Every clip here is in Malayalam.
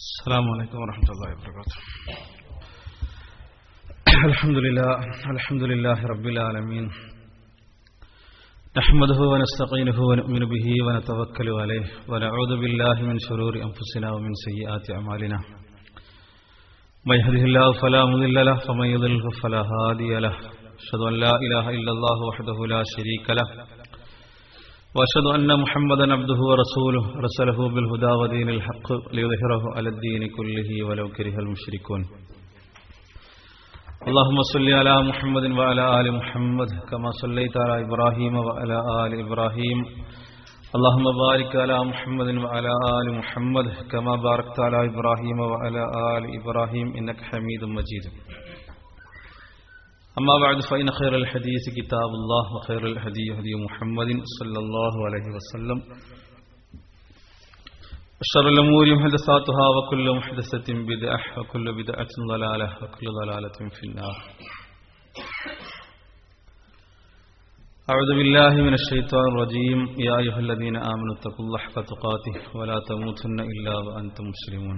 السلام عليكم ورحمة الله وبركاته الحمد لله الحمد لله رب العالمين نحمده ونستعينه ونؤمن به ونتوكل عليه ونعوذ بالله من شرور أنفسنا ومن سيئات أعمالنا من يهده الله فلا مضل له ومن يضلل فلا هادي له أشهد أن لا إله إلا الله وحده لا شريك له وأشهد أن محمدا عبده ورسوله رسله بالهدى ودين الحق ليظهره على الدين كله ولو كره المشركون اللهم صل على محمد وعلى آل محمد كما صليت على إبراهيم وعلى آل إبراهيم اللهم بارك على محمد وعلى آل محمد كما باركت على إبراهيم وعلى آل إبراهيم إنك حميد مجيد أما بعد فإن خير الحديث كتاب الله وخير الهدي هدي محمد صلى الله عليه وسلم شر الأمور محدثاتها وكل محدثة بدعة وكل بدعة ضلالة وكل ضلالة في النار أعوذ بالله من الشيطان الرجيم يا أيها الذين آمنوا اتقوا الله حق تقاته ولا تموتن إلا وأنتم مسلمون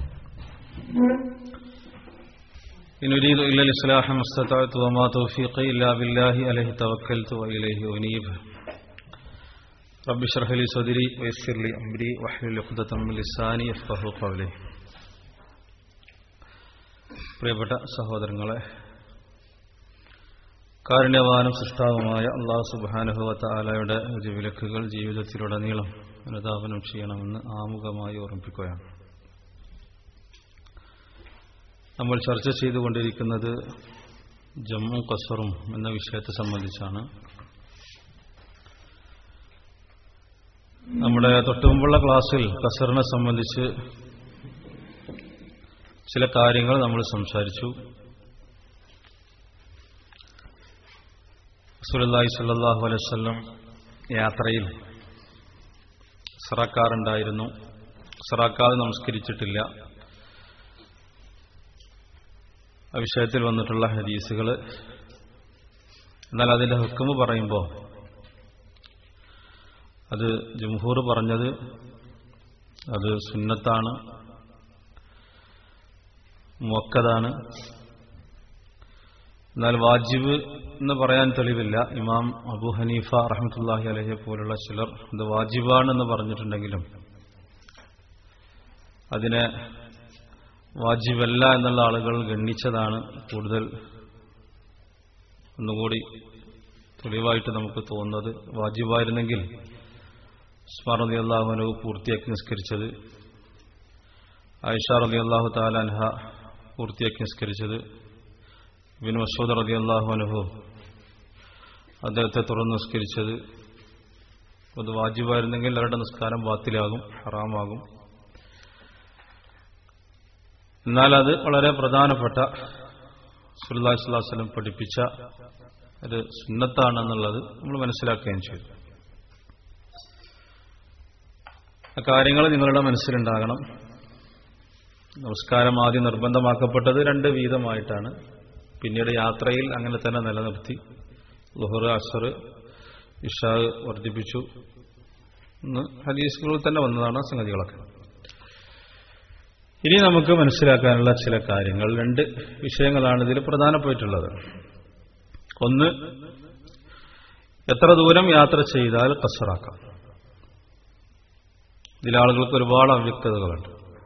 إن أريد إلا الإصلاح ما استطعت وما توفيقي إلا بالله عليه توكلت وإليه أنيب رب اشرح لي صدري ويسر لي أمري واحلل عقدة من لساني يفقهوا قولي പ്രിയപ്പെട്ട സഹോദരങ്ങളെ കാരുണ്യവാനും സൃഷ്ടാവുമായ അള്ളാഹു സുബാനുഭവത്ത ആലയുടെ വിലക്കുകൾ ജീവിതത്തിലുടനീളം അനുധാപനം ചെയ്യണമെന്ന് ആമുഖമായി ഓർമ്മിപ്പിക്കുകയാണ് നമ്മൾ ചർച്ച ചെയ്തുകൊണ്ടിരിക്കുന്നത് ജമ്മു കസറും എന്ന വിഷയത്തെ സംബന്ധിച്ചാണ് നമ്മുടെ തൊട്ടുമുമ്പുള്ള ക്ലാസ്സിൽ കസറിനെ സംബന്ധിച്ച് ചില കാര്യങ്ങൾ നമ്മൾ സംസാരിച്ചു സുലല്ലാഹി സല്ലാഹു അലൈവല്ലം യാത്രയിൽ സറാക്കാറുണ്ടായിരുന്നു സറാക്കാതെ നമസ്കരിച്ചിട്ടില്ല ആ വിഷയത്തിൽ വന്നിട്ടുള്ള ഹദീസുകൾ എന്നാൽ അതിൻ്റെ ഹുക്കുമ് പറയുമ്പോൾ അത് ജംഹൂർ പറഞ്ഞത് അത് സുന്നത്താണ് മുക്കതാണ് എന്നാൽ വാജിബ് എന്ന് പറയാൻ തെളിവില്ല ഇമാം അബു ഹനീഫ റഹമത്തല്ലാഹി അലഹെ പോലുള്ള ചിലർ ഇത് വാജിബാണെന്ന് പറഞ്ഞിട്ടുണ്ടെങ്കിലും അതിനെ വാജിബല്ല എന്നുള്ള ആളുകൾ ഗണ്ണിച്ചതാണ് കൂടുതൽ ഒന്നുകൂടി തെളിവായിട്ട് നമുക്ക് തോന്നുന്നത് വാജിബായിരുന്നെങ്കിൽ ഉസ്മാൻ റതി അള്ളാഹുനു പൂർത്തിയാക്കി നിസ്കരിച്ചത് ആയിഷ റതി അള്ളാഹു താലാൻഹ പൂർത്തിയാക്കി നിസ്കരിച്ചത് ബിൻ മസൂദ് റതി അള്ളാഹുനഹു അദ്ദേഹത്തെ തുറന്ന് നിസ്കരിച്ചത് അത് വാജിബായിരുന്നെങ്കിൽ അവരുടെ നിസ്കാരം ബാത്തിലാകും ഹറാമാകും എന്നാൽ അത് വളരെ പ്രധാനപ്പെട്ട സുല്ലാ സ്വലാസ്ലം പഠിപ്പിച്ച ഒരു സുന്നത്താണെന്നുള്ളത് നമ്മൾ മനസ്സിലാക്കുകയും ചെയ്തു ആ കാര്യങ്ങൾ നിങ്ങളുടെ മനസ്സിലുണ്ടാകണം നമസ്കാരം ആദ്യം നിർബന്ധമാക്കപ്പെട്ടത് രണ്ട് വീതമായിട്ടാണ് പിന്നീട് യാത്രയിൽ അങ്ങനെ തന്നെ നിലനിർത്തി ലുഹർ അസർ ഇഷാ വർദ്ധിപ്പിച്ചു എന്ന് ഹദീസുകളിൽ തന്നെ വന്നതാണ് സംഗതികളൊക്കെ ഇനി നമുക്ക് മനസ്സിലാക്കാനുള്ള ചില കാര്യങ്ങൾ രണ്ട് വിഷയങ്ങളാണ് ഇതിൽ പ്രധാനപ്പെട്ടുള്ളത് ഒന്ന് എത്ര ദൂരം യാത്ര ചെയ്താൽ കസറാക്കാം ഇതിലാളുകൾക്ക് ഒരുപാട് അവ്യക്തതകളുണ്ട്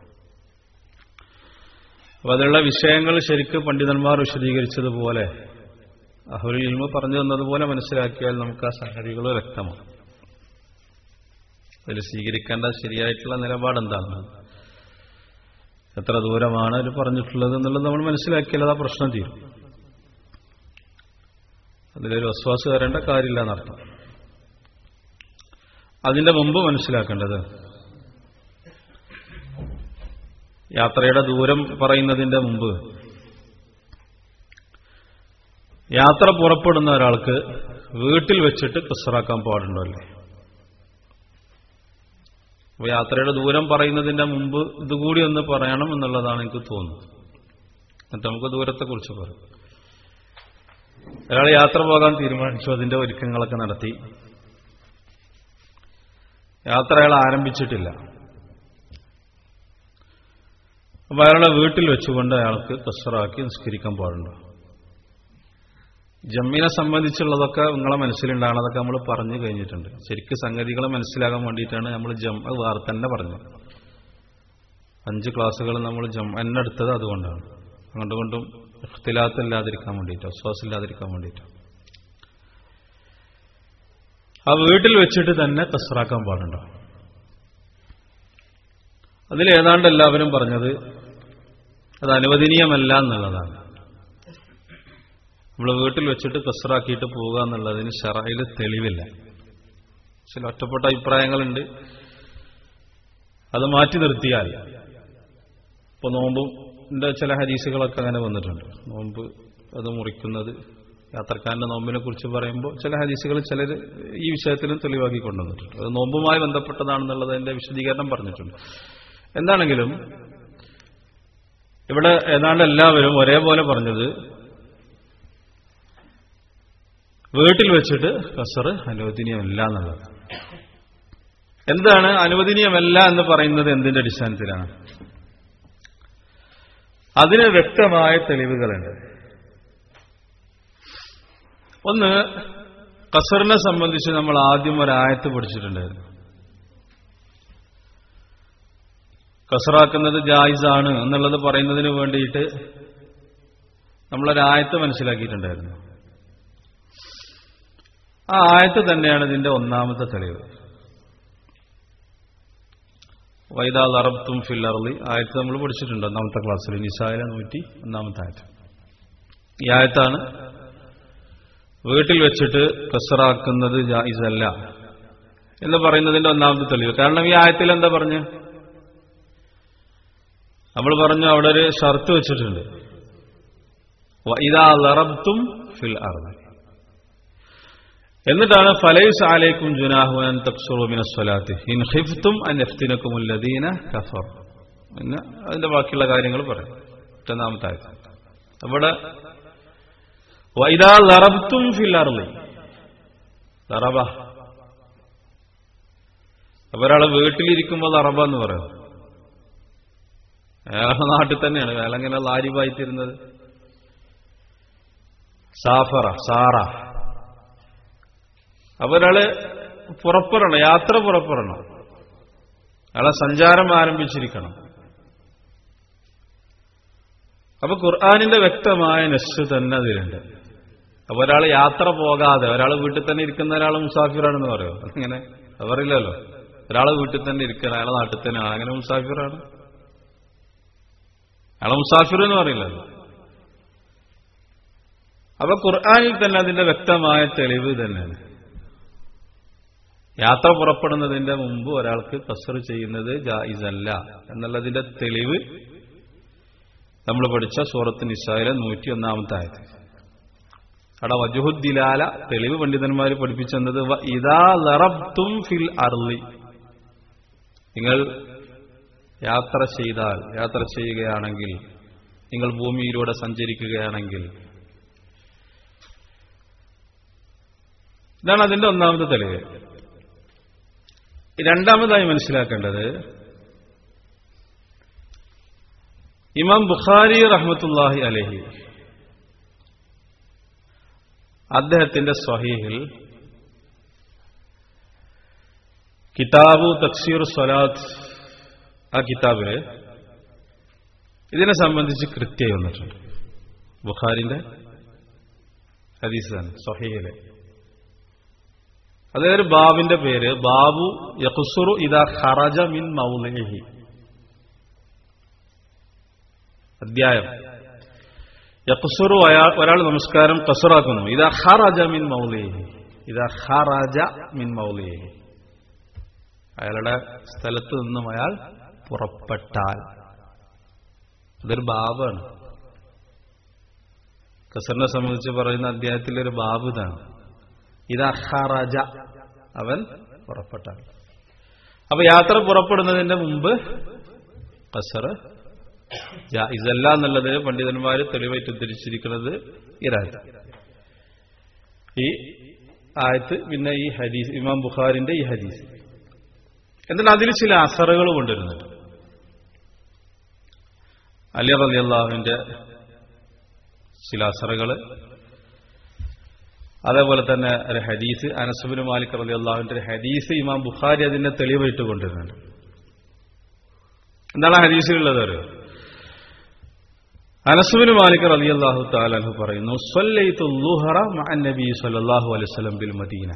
അപ്പൊ അതിലുള്ള വിഷയങ്ങൾ ശരിക്ക് പണ്ഡിതന്മാർ വിശദീകരിച്ചതുപോലെ അഹുൽ ഇൽമ പറഞ്ഞു തന്നതുപോലെ മനസ്സിലാക്കിയാൽ നമുക്ക് ആ സംഗതികൾ വ്യക്തമാണ് അതിൽ സ്വീകരിക്കേണ്ട ശരിയായിട്ടുള്ള നിലപാട് എന്താണ് എത്ര ദൂരമാണ് ഇത് പറഞ്ഞിട്ടുള്ളത് എന്നുള്ളത് നമ്മൾ മനസ്സിലാക്കിയാൽ അത് ആ പ്രശ്നം തീരും അതിലൊരു വസ്വാസ് വരേണ്ട കാര്യമില്ല എന്നർത്ഥം അതിന്റെ മുമ്പ് മനസ്സിലാക്കേണ്ടത് യാത്രയുടെ ദൂരം പറയുന്നതിന്റെ മുമ്പ് യാത്ര പുറപ്പെടുന്ന ഒരാൾക്ക് വീട്ടിൽ വെച്ചിട്ട് കസറാക്കാൻ പാടുണ്ടോ അല്ലേ അപ്പൊ യാത്രയുടെ ദൂരം പറയുന്നതിന്റെ മുമ്പ് ഇതുകൂടി ഒന്ന് പറയണം എന്നുള്ളതാണ് എനിക്ക് തോന്നുന്നത് എന്നിട്ട് നമുക്ക് ദൂരത്തെക്കുറിച്ച് പറയാം ഒരാൾ യാത്ര പോകാൻ തീരുമാനിച്ചു അതിന്റെ ഒരുക്കങ്ങളൊക്കെ നടത്തി യാത്ര അയാൾ ആരംഭിച്ചിട്ടില്ല അപ്പൊ അയാളുടെ വീട്ടിൽ വെച്ചുകൊണ്ട് അയാൾക്ക് കസറാക്കി നിസ്കരിക്കാൻ പാടുണ്ടോ ജമ്മിനെ സംബന്ധിച്ചുള്ളതൊക്കെ നിങ്ങളെ മനസ്സിലുണ്ടാകണതൊക്കെ നമ്മൾ പറഞ്ഞു കഴിഞ്ഞിട്ടുണ്ട് ശരിക്കും സംഗതികളെ മനസ്സിലാകാൻ വേണ്ടിയിട്ടാണ് നമ്മൾ ജം വേറെ തന്നെ പറഞ്ഞത് അഞ്ച് ക്ലാസ്സുകൾ നമ്മൾ ജം എന്നെടുത്തത് അതുകൊണ്ടാണ് അങ്ങോട്ടും കൊണ്ടും ഇഖ്തിലാത്ത് ഇല്ലാതിരിക്കാൻ വേണ്ടിയിട്ട് വിശ്വാസം ഇല്ലാതിരിക്കാൻ വേണ്ടിയിട്ട് ആ വീട്ടിൽ വെച്ചിട്ട് തന്നെ കസറാക്കാൻ പാടുണ്ടോ അതിൽ ഏതാണ്ട് എല്ലാവരും പറഞ്ഞത് അത് അനുവദനീയമല്ല എന്നുള്ളതാണ് നമ്മൾ വീട്ടിൽ വെച്ചിട്ട് കസറാക്കിയിട്ട് പോവുക എന്നുള്ളതിന് ഷറയിൽ തെളിവില്ല ചില ഒറ്റപ്പെട്ട അഭിപ്രായങ്ങളുണ്ട് അത് മാറ്റി നിർത്തിയാൽ ഇപ്പൊ നോമ്പും ചില ഹരീസുകളൊക്കെ അങ്ങനെ വന്നിട്ടുണ്ട് നോമ്പ് അത് മുറിക്കുന്നത് യാത്രക്കാരന്റെ നോമ്പിനെ കുറിച്ച് പറയുമ്പോൾ ചില ഹദീസുകൾ ചിലർ ഈ വിഷയത്തിലും തെളിവാക്കി കൊണ്ടുവന്നിട്ടുണ്ട് അത് നോമ്പുമായി ബന്ധപ്പെട്ടതാണെന്നുള്ളത് അതിന്റെ വിശദീകരണം പറഞ്ഞിട്ടുണ്ട് എന്താണെങ്കിലും ഇവിടെ ഏതാണ്ട് എല്ലാവരും ഒരേപോലെ പറഞ്ഞത് വീട്ടിൽ വെച്ചിട്ട് കസറ് അനുവദനീയമല്ല എന്നുള്ളത് എന്താണ് അനുവദനീയമല്ല എന്ന് പറയുന്നത് എന്തിന്റെ അടിസ്ഥാനത്തിലാണ് അതിന് വ്യക്തമായ തെളിവുകളുണ്ട് ഒന്ന് കസറിനെ സംബന്ധിച്ച് നമ്മൾ ആദ്യം ഒരായത്ത് പഠിച്ചിട്ടുണ്ടായിരുന്നു കസറാക്കുന്നത് ജായിസാണ് എന്നുള്ളത് പറയുന്നതിന് വേണ്ടിയിട്ട് നമ്മളൊരായത്ത് മനസ്സിലാക്കിയിട്ടുണ്ടായിരുന്നു ആ ആയത്ത് തന്നെയാണ് ഇതിന്റെ ഒന്നാമത്തെ തെളിവ് വൈദാ ലറബ്തും ഫില്ലർലി ആയത്ത് നമ്മൾ പഠിച്ചിട്ടുണ്ട് ഒന്നാമത്തെ ക്ലാസ്സിൽ നിസായിലെ നൂറ്റി ഒന്നാമത്തെ ആയത്ത് ഈ ആയത്താണ് വീട്ടിൽ വെച്ചിട്ട് കസറാക്കുന്നത് ജായിസല്ല എന്ന് പറയുന്നതിന്റെ ഒന്നാമത്തെ തെളിവ് കാരണം ഈ ആയത്തിൽ എന്താ പറഞ്ഞു നമ്മൾ പറഞ്ഞു അവിടെ ഒരു ഷർത്ത് വെച്ചിട്ടുണ്ട് ഇതാ ലറബ്തും ഫിൽ അർദ് എന്നിട്ടാണ് ഫലൈസ് ആലേക്കും ജുനാഹുൻ തക്സുറുമിന സ്വലാത്ത് ഇൻ ഹിഫ്തും അൻ എഫ്തിനക്കുമുല്ലദീന കഫർ പിന്നെ അതിന്റെ ബാക്കിയുള്ള കാര്യങ്ങൾ പറയും ഒന്നാമത്തെ ആയത്ത് അവിടെ വൈദാ ലറബ്തും ഫിൽ അർളി ലറബ ഒരാളെ വീട്ടിലിരിക്കുമ്പോൾ ലറബ എന്ന് പറയും അയാളെ നാട്ടിൽ തന്നെയാണ് അയാൾ അങ്ങനെ ലാരിവായിത്തിരുന്നത് സാഫറ സാറ അപ്പൊ ഒരാള് പുറപ്പെടണം യാത്ര പുറപ്പെടണം അയാളെ സഞ്ചാരം ആരംഭിച്ചിരിക്കണം അപ്പൊ ഖുർആാനിന്റെ വ്യക്തമായ നെസ് തന്നെ അതിലുണ്ട് അപ്പൊ ഒരാൾ യാത്ര പോകാതെ ഒരാൾ വീട്ടിൽ തന്നെ ഇരിക്കുന്ന ഒരാൾ മുസാഫിറാണെന്ന് പറയുമോ അങ്ങനെ അവറില്ലല്ലോ ഒരാൾ വീട്ടിൽ തന്നെ ഇരിക്കണം അയാളെ നാട്ടിൽ തന്നെ അങ്ങനെ മുസാഫിറാണ് അയാളെ മുസാഫിർ എന്ന് പറയില്ലല്ലോ അപ്പൊ ഖുർആാനിൽ തന്നെ അതിന്റെ വ്യക്തമായ തെളിവ് തന്നെയാണ് യാത്ര പുറപ്പെടുന്നതിന്റെ മുമ്പ് ഒരാൾക്ക് കസർ ചെയ്യുന്നത് ജായിസല്ല എന്നുള്ളതിന്റെ തെളിവ് നമ്മൾ പഠിച്ച സൂറത്ത് നിസായിലെ നൂറ്റി ഒന്നാമത്തെ ആയത് അവിടെ വജുഹുദ്ദിലാല തെളിവ് പണ്ഡിതന്മാർ പഠിപ്പിച്ചെന്നത് ഇതാ ലറബ്തും ഫിൽ അർലി നിങ്ങൾ യാത്ര ചെയ്താൽ യാത്ര ചെയ്യുകയാണെങ്കിൽ നിങ്ങൾ ഭൂമിയിലൂടെ സഞ്ചരിക്കുകയാണെങ്കിൽ ഇതാണ് അതിന്റെ ഒന്നാമത്തെ തെളിവ് രണ്ടാമതായി മനസ്സിലാക്കേണ്ടത് ഇമാം ബുഖാരി റഹ്മത്തുല്ലാഹി അലഹി അദ്ദേഹത്തിന്റെ സ്വഹീഹിൽ കിതാബു തക്സീർ സ്വലാത്ത് ആ കിതാബില് ഇതിനെ സംബന്ധിച്ച് കൃത്യമായി വന്നിട്ടുണ്ട് ബുഖാരിന്റെ ഹദീസാണ് സ്വഹീഹിലെ അതായത് ബാബിന്റെ പേര് ബാബു യഖുസുറു ഇതാ ഖറജ മിൻ മൗലഹി അധ്യായം യഖുസുറു ഒരാൾ നമസ്കാരം കസുറാക്കുന്നു ഇതാ ഖറജ മിൻ മൗലിഹി ഇതാ ഖറജ മിൻ മൗലിഹി അയാളുടെ സ്ഥലത്ത് നിന്നും അയാൾ പുറപ്പെട്ടാൽ അതൊരു ബാബാണ് കസറിനെ സംബന്ധിച്ച് പറയുന്ന അധ്യായത്തിലെ ഒരു ബാബ് ഇതാണ് ഇതാ ഖറജ അവൻ പുറപ്പെട്ടാൽ അപ്പൊ യാത്ര പുറപ്പെടുന്നതിന്റെ മുമ്പ് കസറ് ഇതല്ല എന്നുള്ളത് പണ്ഡിതന്മാർ തെളിവായിട്ട് ഉദ്ധരിച്ചിരിക്കുന്നത് ഈ രായത്ത് ഈ ആയത്ത് പിന്നെ ഈ ഹദീസ് ഇമാം ബുഖാരിന്റെ ഈ ഹദീസ് എന്നാൽ അതിൽ ചില അസറുകൾ കൊണ്ടുവരുന്നുണ്ട് അലി റലി അള്ളാഹുവിന്റെ ചില അസറുകള് അതേപോലെ തന്നെ ഒരു ഹദീസ് അനസുബിന് മാലിക് റലി അള്ളാഹുവിന്റെ ഒരു ഹദീസ് ഇമാം ബുഖാരി അതിന്റെ തെളിവായിട്ട് കൊണ്ടുവരുന്നുണ്ട് എന്താണ് ഹദീസിലുള്ളത് ഒരു അനസുബിന് മാലിക് റലി അള്ളാഹു താലു പറയുന്നു സ്വല്ലൈത്തു ലുഹറ മഅൻ നബി സല്ലല്ലാഹു അലൈഹി വസല്ലം ബിൽ മദീന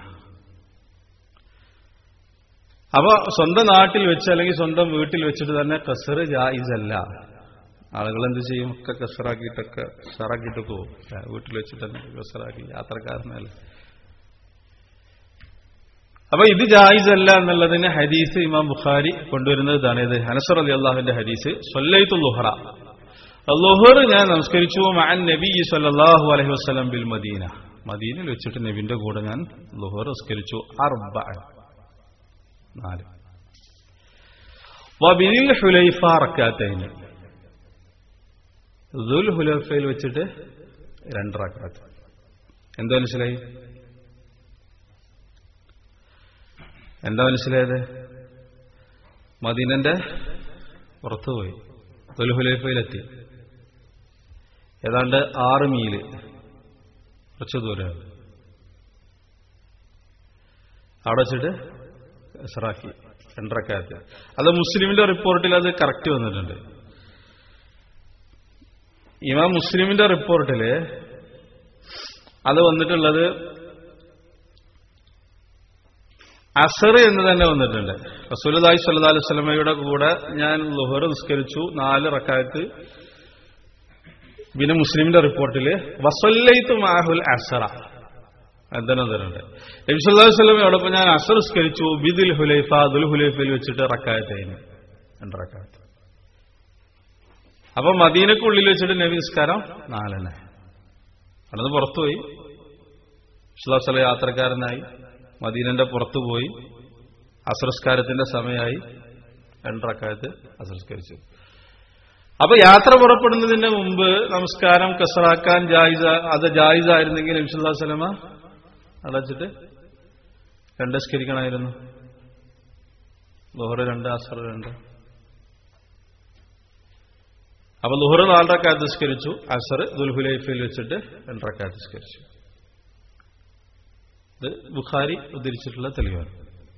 അപ്പൊ സ്വന്തം നാട്ടിൽ വെച്ച് അല്ലെങ്കിൽ സ്വന്തം വീട്ടിൽ വെച്ചിട്ട് തന്നെ കസറ് ജായിസല്ല ആളുകൾ എന്ത് ചെയ്യും ഒക്കെ കസറാക്കിയിട്ടൊക്കെ ഷറാക്കിയിട്ട് പോകും വീട്ടിൽ വെച്ചിട്ട് തന്നെ കസറാക്കി യാത്രക്കാരനല്ല അപ്പൊ ഇത് ജായിസല്ല എന്നുള്ളതിന് ഹദീസ് ഇമാം ബുഖാരി കൊണ്ടുവരുന്നത് ഇതാണ് ഇത് ഹനസർ അലി അള്ളാഹുവിന്റെ ഹദീസ് സൊല്ലൈത്തു ലുഹറ ലുഹർ ഞാൻ നമസ്കരിച്ചു മഅൻ നബി സല്ലല്ലാഹു അലൈഹി വസല്ലം ബിൽ മദീന മദീനയിൽ വെച്ചിട്ട് നബിന്റെ കൂടെ ഞാൻ ലുഹർ നമസ്കരിച്ചു അർബ നാല് വബിനിൽ ഹുലൈഫ റക്കാത്തൈന് ദുൽ ഹുലൈഫയിൽ വെച്ചിട്ട് രണ്ട് റക്കാത്ത് എന്താ മനസ്സിലായി എന്താ മനസ്സിലായത് മദീനന്റെ പുറത്തുപോയി ദുൽ ഹുലൈഫയിലെത്തി ഏതാണ്ട് ആറ് മീല് കുറച്ച് ദൂരമാണ് അവിടെ വെച്ചിട്ട് ഇസ്രാഖി രണ്ടരക്കാലത്ത് അത് മുസ്ലിമിന്റെ റിപ്പോർട്ടിൽ അത് കറക്റ്റ് വന്നിട്ടുണ്ട് ഇമാം മുസ്ലിമിന്റെ റിപ്പോർട്ടില് അത് വന്നിട്ടുള്ളത് അസർ എന്ന് തന്നെ വന്നിട്ടുണ്ട് റസൂലി സല്ലാ അലൈഹി സ്വലമയുടെ കൂടെ ഞാൻ ലുഹർ നിസ്കരിച്ചു നാല് റക്കായത്ത് പിന്നെ മുസ്ലിമിന്റെ റിപ്പോർട്ടില് വസല്ലൈത്ത് മാഹുൽ അസറ എന്താണ് തരുന്നുണ്ട് നബിസ്വല്ലാ സ്വലമയോടൊപ്പം ഞാൻ അസർ സ്കരിച്ചു ബിദുൽ ഹുലൈഫ ദുൽ ഹുലൈഫയിൽ വെച്ചിട്ട് റക്കായത്തേന് രണ്ട് റക്കായത്ത് അപ്പൊ മദീനക്കുള്ളിൽ വെച്ചിട്ട് നബി നിസ്കാരം നാലെണ്ണ അവിടുന്ന് പുറത്തുപോയി വിശ്വാസല യാത്രക്കാരനായി മദീനന്റെ പുറത്തു പോയി അസംസ്കാരത്തിന്റെ സമയമായി രണ്ടറക്കാലത്ത് അസംസ്കരിച്ചു അപ്പൊ യാത്ര പുറപ്പെടുന്നതിന് മുമ്പ് നമസ്കാരം കസറാക്കാൻ ജായിസ അത് ജായിസായിരുന്നെങ്കിൽ നബിസുല്ലാ സ്വലമ അടച്ചിട്ട് രണ്ടസ്കരിക്കണമായിരുന്നു ലോഹറ് രണ്ട് അസർ രണ്ട് അപ്പൊ ലുഹറ് നാലരക്കാത്ത് നിസ്കരിച്ചു അസർ ദുൽഹുലൈഫയിൽ വെച്ചിട്ട് രണ്ടരക്കാത്ത് നിസ്കരിച്ചു ഇത് ബുഖാരി ഉദ്ധരിച്ചിട്ടുള്ള തെളിവാണ്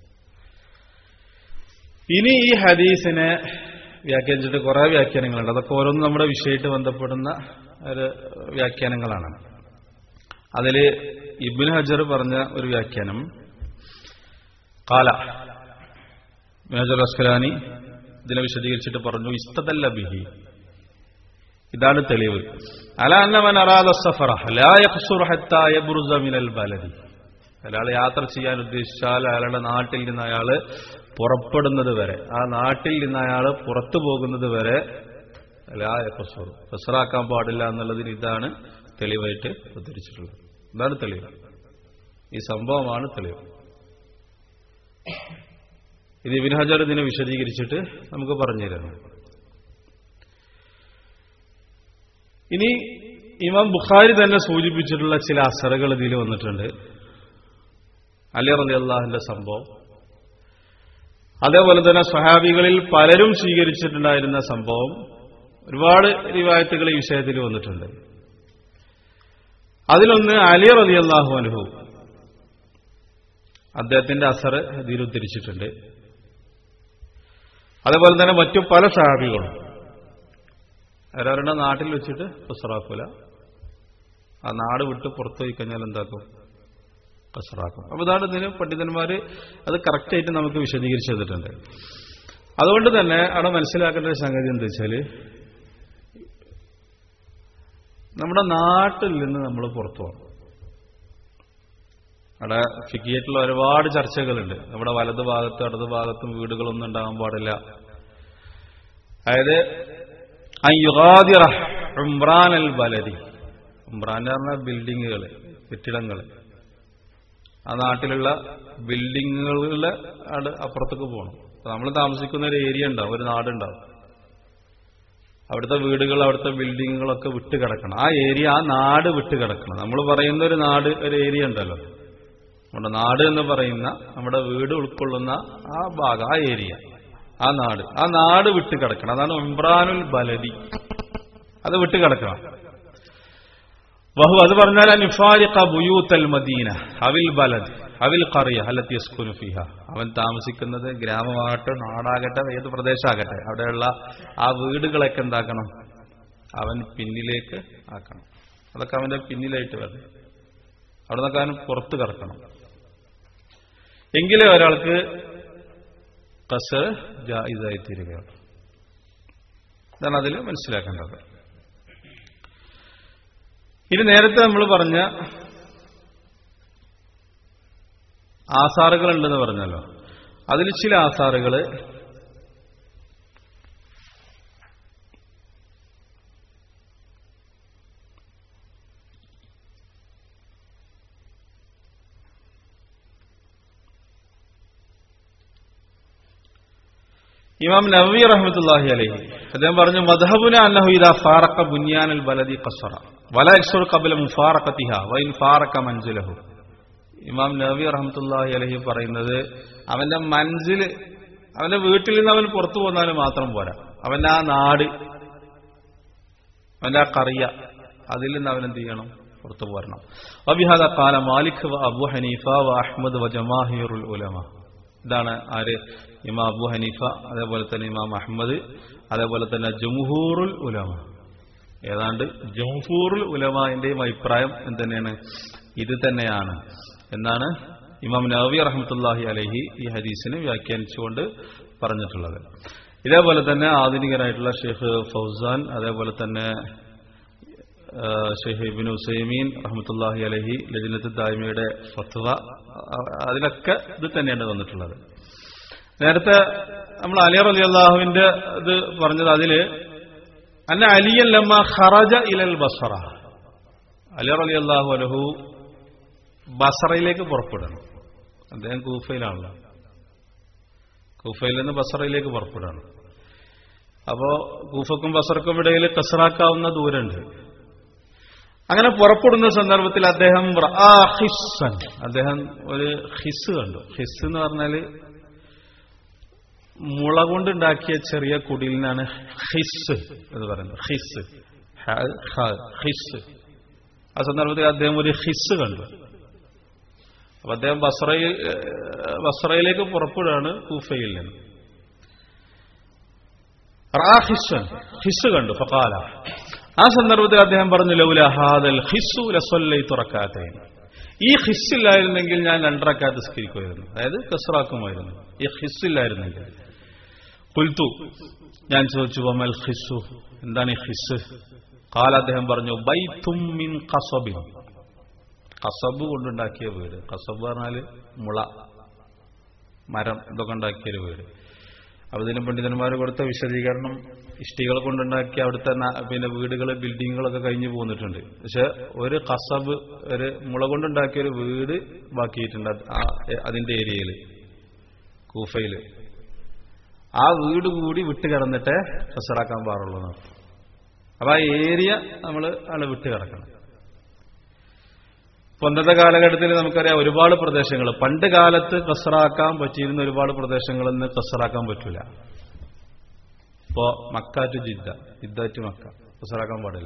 ഇനി ഈ ഹദീസിനെ വ്യാഖ്യാനിച്ചിട്ട് കുറെ വ്യാഖ്യാനങ്ങളുണ്ട് അതൊക്കെ ഓരോന്നും നമ്മുടെ വിഷയമായിട്ട് ബന്ധപ്പെടുന്ന ഒരു വ്യാഖ്യാനങ്ങളാണ് അതിൽ ഇബിൻ ഹജർ പറഞ്ഞ ഒരു വ്യാഖ്യാനം കാല മേജർ അസ്കലാനി ഇതിനെ വിശദീകരിച്ചിട്ട് പറഞ്ഞു ഇസ്തതല്ല ബിഹി ഇതാണ് തെളിവ് അല അന്നമൻ അറാദ സഫറ ലാ യഖ്സുറു ഹത്താ യബ്റുസ മിനൽ ബലദി അയാൾ യാത്ര ചെയ്യാൻ ഉദ്ദേശിച്ചാൽ അയാളുടെ നാട്ടിൽ നിന്ന് അയാൾ പുറപ്പെടുന്നത് വരെ ആ നാട്ടിൽ നിന്ന് അയാൾ പുറത്തു പോകുന്നത് വരെ ലാ യഖ്സുറു ഫസ്റാക്കാൻ പാടില്ല എന്നുള്ളതിന് ഇതാണ് തെളിവായിട്ട് ഉദ്ധരിച്ചിട്ടുള്ളത് ഇതാണ് തെളിവ് ഈ സംഭവമാണ് തെളിവ് ഇത് ഇബിൻ ഹജർ ഇതിനെ വിശദീകരിച്ചിട്ട് നമുക്ക് പറഞ്ഞു തരുന്നു ഇനി ഇമാം ബുഖാരി തന്നെ സൂചിപ്പിച്ചിട്ടുള്ള ചില അസറുകൾ ഇതിൽ വന്നിട്ടുണ്ട് അലി റലി അള്ളാഹിന്റെ സംഭവം അതേപോലെ തന്നെ സ്വഹാബികളിൽ പലരും സ്വീകരിച്ചിട്ടുണ്ടായിരുന്ന സംഭവം ഒരുപാട് റിവായത്തുകൾ ഈ വിഷയത്തിൽ വന്നിട്ടുണ്ട് അതിലൊന്ന് അലി റലി അള്ളാഹു അനുഭവം അദ്ദേഹത്തിന്റെ അസർ ഇതിൽ ഉദ്ധരിച്ചിട്ടുണ്ട് അതേപോലെ തന്നെ മറ്റു പല സഹാബികളും അവരവരുടെ നാട്ടിൽ വെച്ചിട്ട് കസറാക്കൂല ആ നാട് വിട്ട് പുറത്തു പോയി കഴിഞ്ഞാൽ എന്താക്കും കസറാക്കും അപ്പൊ ഇതാണ് ഇതിന് പണ്ഡിതന്മാര് അത് കറക്റ്റായിട്ട് നമുക്ക് വിശദീകരിച്ചു തന്നിട്ടുണ്ട് അതുകൊണ്ട് തന്നെ അവിടെ മനസ്സിലാക്കേണ്ട ഒരു സംഗതി എന്താ വെച്ചാൽ നമ്മുടെ നാട്ടിൽ നിന്ന് നമ്മൾ പുറത്തു പോകണം അവിടെ ഫിക്കിയായിട്ടുള്ള ഒരുപാട് ചർച്ചകളുണ്ട് നമ്മുടെ വലത് ഭാഗത്തും ഇടത് ഭാഗത്തും വീടുകളൊന്നും ഉണ്ടാകാൻ പാടില്ല അതായത് ഉംറാൻ അൽ ബലതി ഉംറാൻ പറഞ്ഞ ബിൽഡിങ്ങുകൾ കെട്ടിടങ്ങൾ ആ നാട്ടിലുള്ള ബിൽഡിങ്ങുകളുടെ അപ്പുറത്തേക്ക് പോകണം നമ്മൾ താമസിക്കുന്ന ഒരു ഏരിയ ഉണ്ടാവും ഒരു നാടുണ്ടാവും അവിടുത്തെ വീടുകൾ അവിടുത്തെ ബിൽഡിങ്ങുകളൊക്കെ വിട്ട് കിടക്കണം ആ ഏരിയ ആ നാട് വിട്ട് കിടക്കണം നമ്മൾ പറയുന്ന ഒരു നാട് ഒരു ഏരിയ ഉണ്ടല്ലോ നമ്മുടെ നാട് എന്ന് പറയുന്ന നമ്മുടെ വീട് ഉൾക്കൊള്ളുന്ന ആ ഭാഗം ആ ഏരിയ ആ നാട് ആ നാട് വിട്ട് കിടക്കണം അതാണ് ഉംബ്രാനുൽ ബലദി അത് വിട്ടുകിടക്കണം വഹു അത് പറഞ്ഞാൽ നിഫാരിഖ ബുയൂത്തൽ മദീന അവിൽ ബലദ് അവിൽ കറിയ അല്ലത്തി യസ്കുനു ഫിഹ അവൻ താമസിക്കുന്നത് ഗ്രാമമാകട്ടെ നാടാകട്ടെ ഏത് പ്രദേശമാകട്ടെ അവിടെയുള്ള ആ വീടുകളൊക്കെ എന്താക്കണം അവൻ പിന്നിലേക്ക് ആക്കണം അതൊക്കെ അവന്റെ പിന്നിലായിട്ട് വരണം അവിടെ നിന്നൊക്കെ അവൻ പുറത്ത് കറക്കണം എങ്കിലേ ഒരാൾക്ക് കസ് ജായിസായി തീരുകയുള്ളൂ ഇതാണ് അതിൽ മനസ്സിലാക്കേണ്ടത് ഇത് നേരത്തെ നമ്മൾ പറഞ്ഞ ആസാറുകൾ ഉണ്ടെന്ന് പറഞ്ഞല്ലോ അതിൽ ചില ആസാറുകൾ ഇമാം നവവി റഹ്മത്തുല്ലാഹി അലൈഹി അദ്ദേഹം പറഞ്ഞു മദ്ഹബുന അന്നഹു ഇദാ ഫാറഖ ബുനിയാനൽ ബലദി ഖസറ വല യക്സുർ ഖബല മുഫാറഖതിഹ വൈൻ ഫാറഖ മൻസിലഹു ഇമാം നവവി റഹ്മത്തുല്ലാഹി അലൈഹി പറയുന്നത് അവന്റെ മൻസിൽ അവന്റെ വീട്ടിൽ നിന്ന് അവൻ പുറത്തു പോന്നാൽ മാത്രം പോരാ അവന്റെ ആ നാട് അവന്റെ ആ കറിയ അതിൽ നിന്ന് അവൻ എന്ത് ചെയ്യണം പുറത്തു പോരണം അബിഹാദ കാല മാലിക് വ അബു ഹനീഫ വ അഹ്മദ് വ ജമാഹിറുൽ ഉലമ ഇതാണ് ആര് ഇമാം അബു ഹനീഫ അതേപോലെ തന്നെ ഇമാം അഹമ്മദ് അതേപോലെ തന്നെ ജംഹൂറുൽ ഉലമ ഏതാണ്ട് ജംഹൂറുൽ ഉലമാന്റെയും അഭിപ്രായം എന്തുതന്നെയാണ് ഇത് തന്നെയാണ് എന്നാണ് ഇമാം നവി റഹ്മത്തുല്ലാഹി അലഹി ഈ ഹദീസിനെ വ്യാഖ്യാനിച്ചുകൊണ്ട് പറഞ്ഞിട്ടുള്ളത് ഇതേപോലെ തന്നെ ആധുനികനായിട്ടുള്ള ഷെയ്ഖ് ഫൗസാൻ അതേപോലെ തന്നെ ഷെയ്ഖ് ഇബിൻ ഉസൈമീൻ റഹ്മത്തുല്ലാഹി അലഹി ലജിനത്ത് ദായ്മയുടെ ഫത്വ അതിലൊക്കെ ഇത് തന്നെയാണ് വന്നിട്ടുള്ളത് നേരത്തെ നമ്മൾ അലി അലി അള്ളാഹുവിന്റെ ഇത് പറഞ്ഞത് അതില് അന്ന അലിയല്ലമ്മ ഖറജ ഇലൽ ബസറ അലി അലി അള്ളാഹു അലഹു ബസറയിലേക്ക് പുറപ്പെടണം അദ്ദേഹം കൂഫയിലാണല്ലോ കൂഫയിൽ നിന്ന് ബസറയിലേക്ക് പുറപ്പെടണം അപ്പോ കൂഫക്കും ബസറക്കും ഇടയിൽ കസറാക്കാവുന്ന ദൂരമുണ്ട് അങ്ങനെ പുറപ്പെടുന്ന സന്ദർഭത്തിൽ അദ്ദേഹം ഹിസ്സൻ അദ്ദേഹം ഒരു ഹിസ് കണ്ടു ഹിസ് എന്ന് പറഞ്ഞാല് മുള കൊണ്ടുണ്ടാക്കിയ ചെറിയ കുടിലിനാണ് ഹിസ് എന്ന് പറയുന്നത് ഹിസ് ഹിസ് ആ സന്ദർഭത്തിൽ അദ്ദേഹം ഒരു ഹിസ് കണ്ടു അപ്പൊ അദ്ദേഹം ബസ്രയിൽ ബസ്രയിലേക്ക് പുറപ്പെടുകയാണ് കൂഫയിൽ നിന്ന് ഹിസ്സൻ ഹിസ് കണ്ടു ഫക്കാല ആ സന്ദർഭത്തിൽ അദ്ദേഹം പറഞ്ഞു ലൗല ഹാദൽ ഹിസ്സു ലസൊല്ലൈ തുറക്കാത്തേ ഈ ഹിസ്സില്ലായിരുന്നെങ്കിൽ ഞാൻ രണ്ടറക്കാത്ത് സ്കരിക്കുമായിരുന്നു അതായത് കസറാക്കുമായിരുന്നു ഈ ഹിസ്സില്ലായിരുന്നെങ്കിൽ കുൽത്തു ഞാൻ ചോദിച്ചു വമൽ ഹിസ്സു എന്താണ് ഈ ഹിസ് കാല അദ്ദേഹം പറഞ്ഞു ബൈത്തും മിൻ കസബിൻ കസബ് കൊണ്ടുണ്ടാക്കിയ വീട് കസബ് പറഞ്ഞാല് മുള മരം ഇതൊക്കെ ഉണ്ടാക്കിയൊരു വീട് അപ്പൊ ഇതിന് പണ്ഡിതന്മാർ കൊടുത്ത വിശദീകരണം ഇഷ്ടികൾ കൊണ്ടുണ്ടാക്കിയ അവിടുത്തെ പിന്നെ വീടുകൾ ബിൽഡിങ്ങുകളൊക്കെ കഴിഞ്ഞു പോന്നിട്ടുണ്ട് പക്ഷെ ഒരു കസബ് ഒരു മുള കൊണ്ടുണ്ടാക്കിയ ഒരു വീട് ബാക്കിയിട്ടുണ്ട് അതിന്റെ ഏരിയയിൽ കൂഫയില് ആ വീട് കൂടി വിട്ട് കിടന്നിട്ടേ കസറാക്കാൻ പാടുള്ളൂ എന്നർത്ഥം അപ്പൊ ആ ഏരിയ നമ്മൾ ആണ് വിട്ട് കിടക്കണം ഇപ്പൊ അന്നത്തെ കാലഘട്ടത്തിൽ നമുക്കറിയാം ഒരുപാട് പ്രദേശങ്ങൾ പണ്ട് കാലത്ത് കസറാക്കാൻ പറ്റിയിരുന്ന ഒരുപാട് പ്രദേശങ്ങൾ ഇന്ന് കസറാക്കാൻ പറ്റൂല ഇപ്പോ Mecca to Jeddah Jeddah to Mecca കസറാക്കാൻ പാടില്ല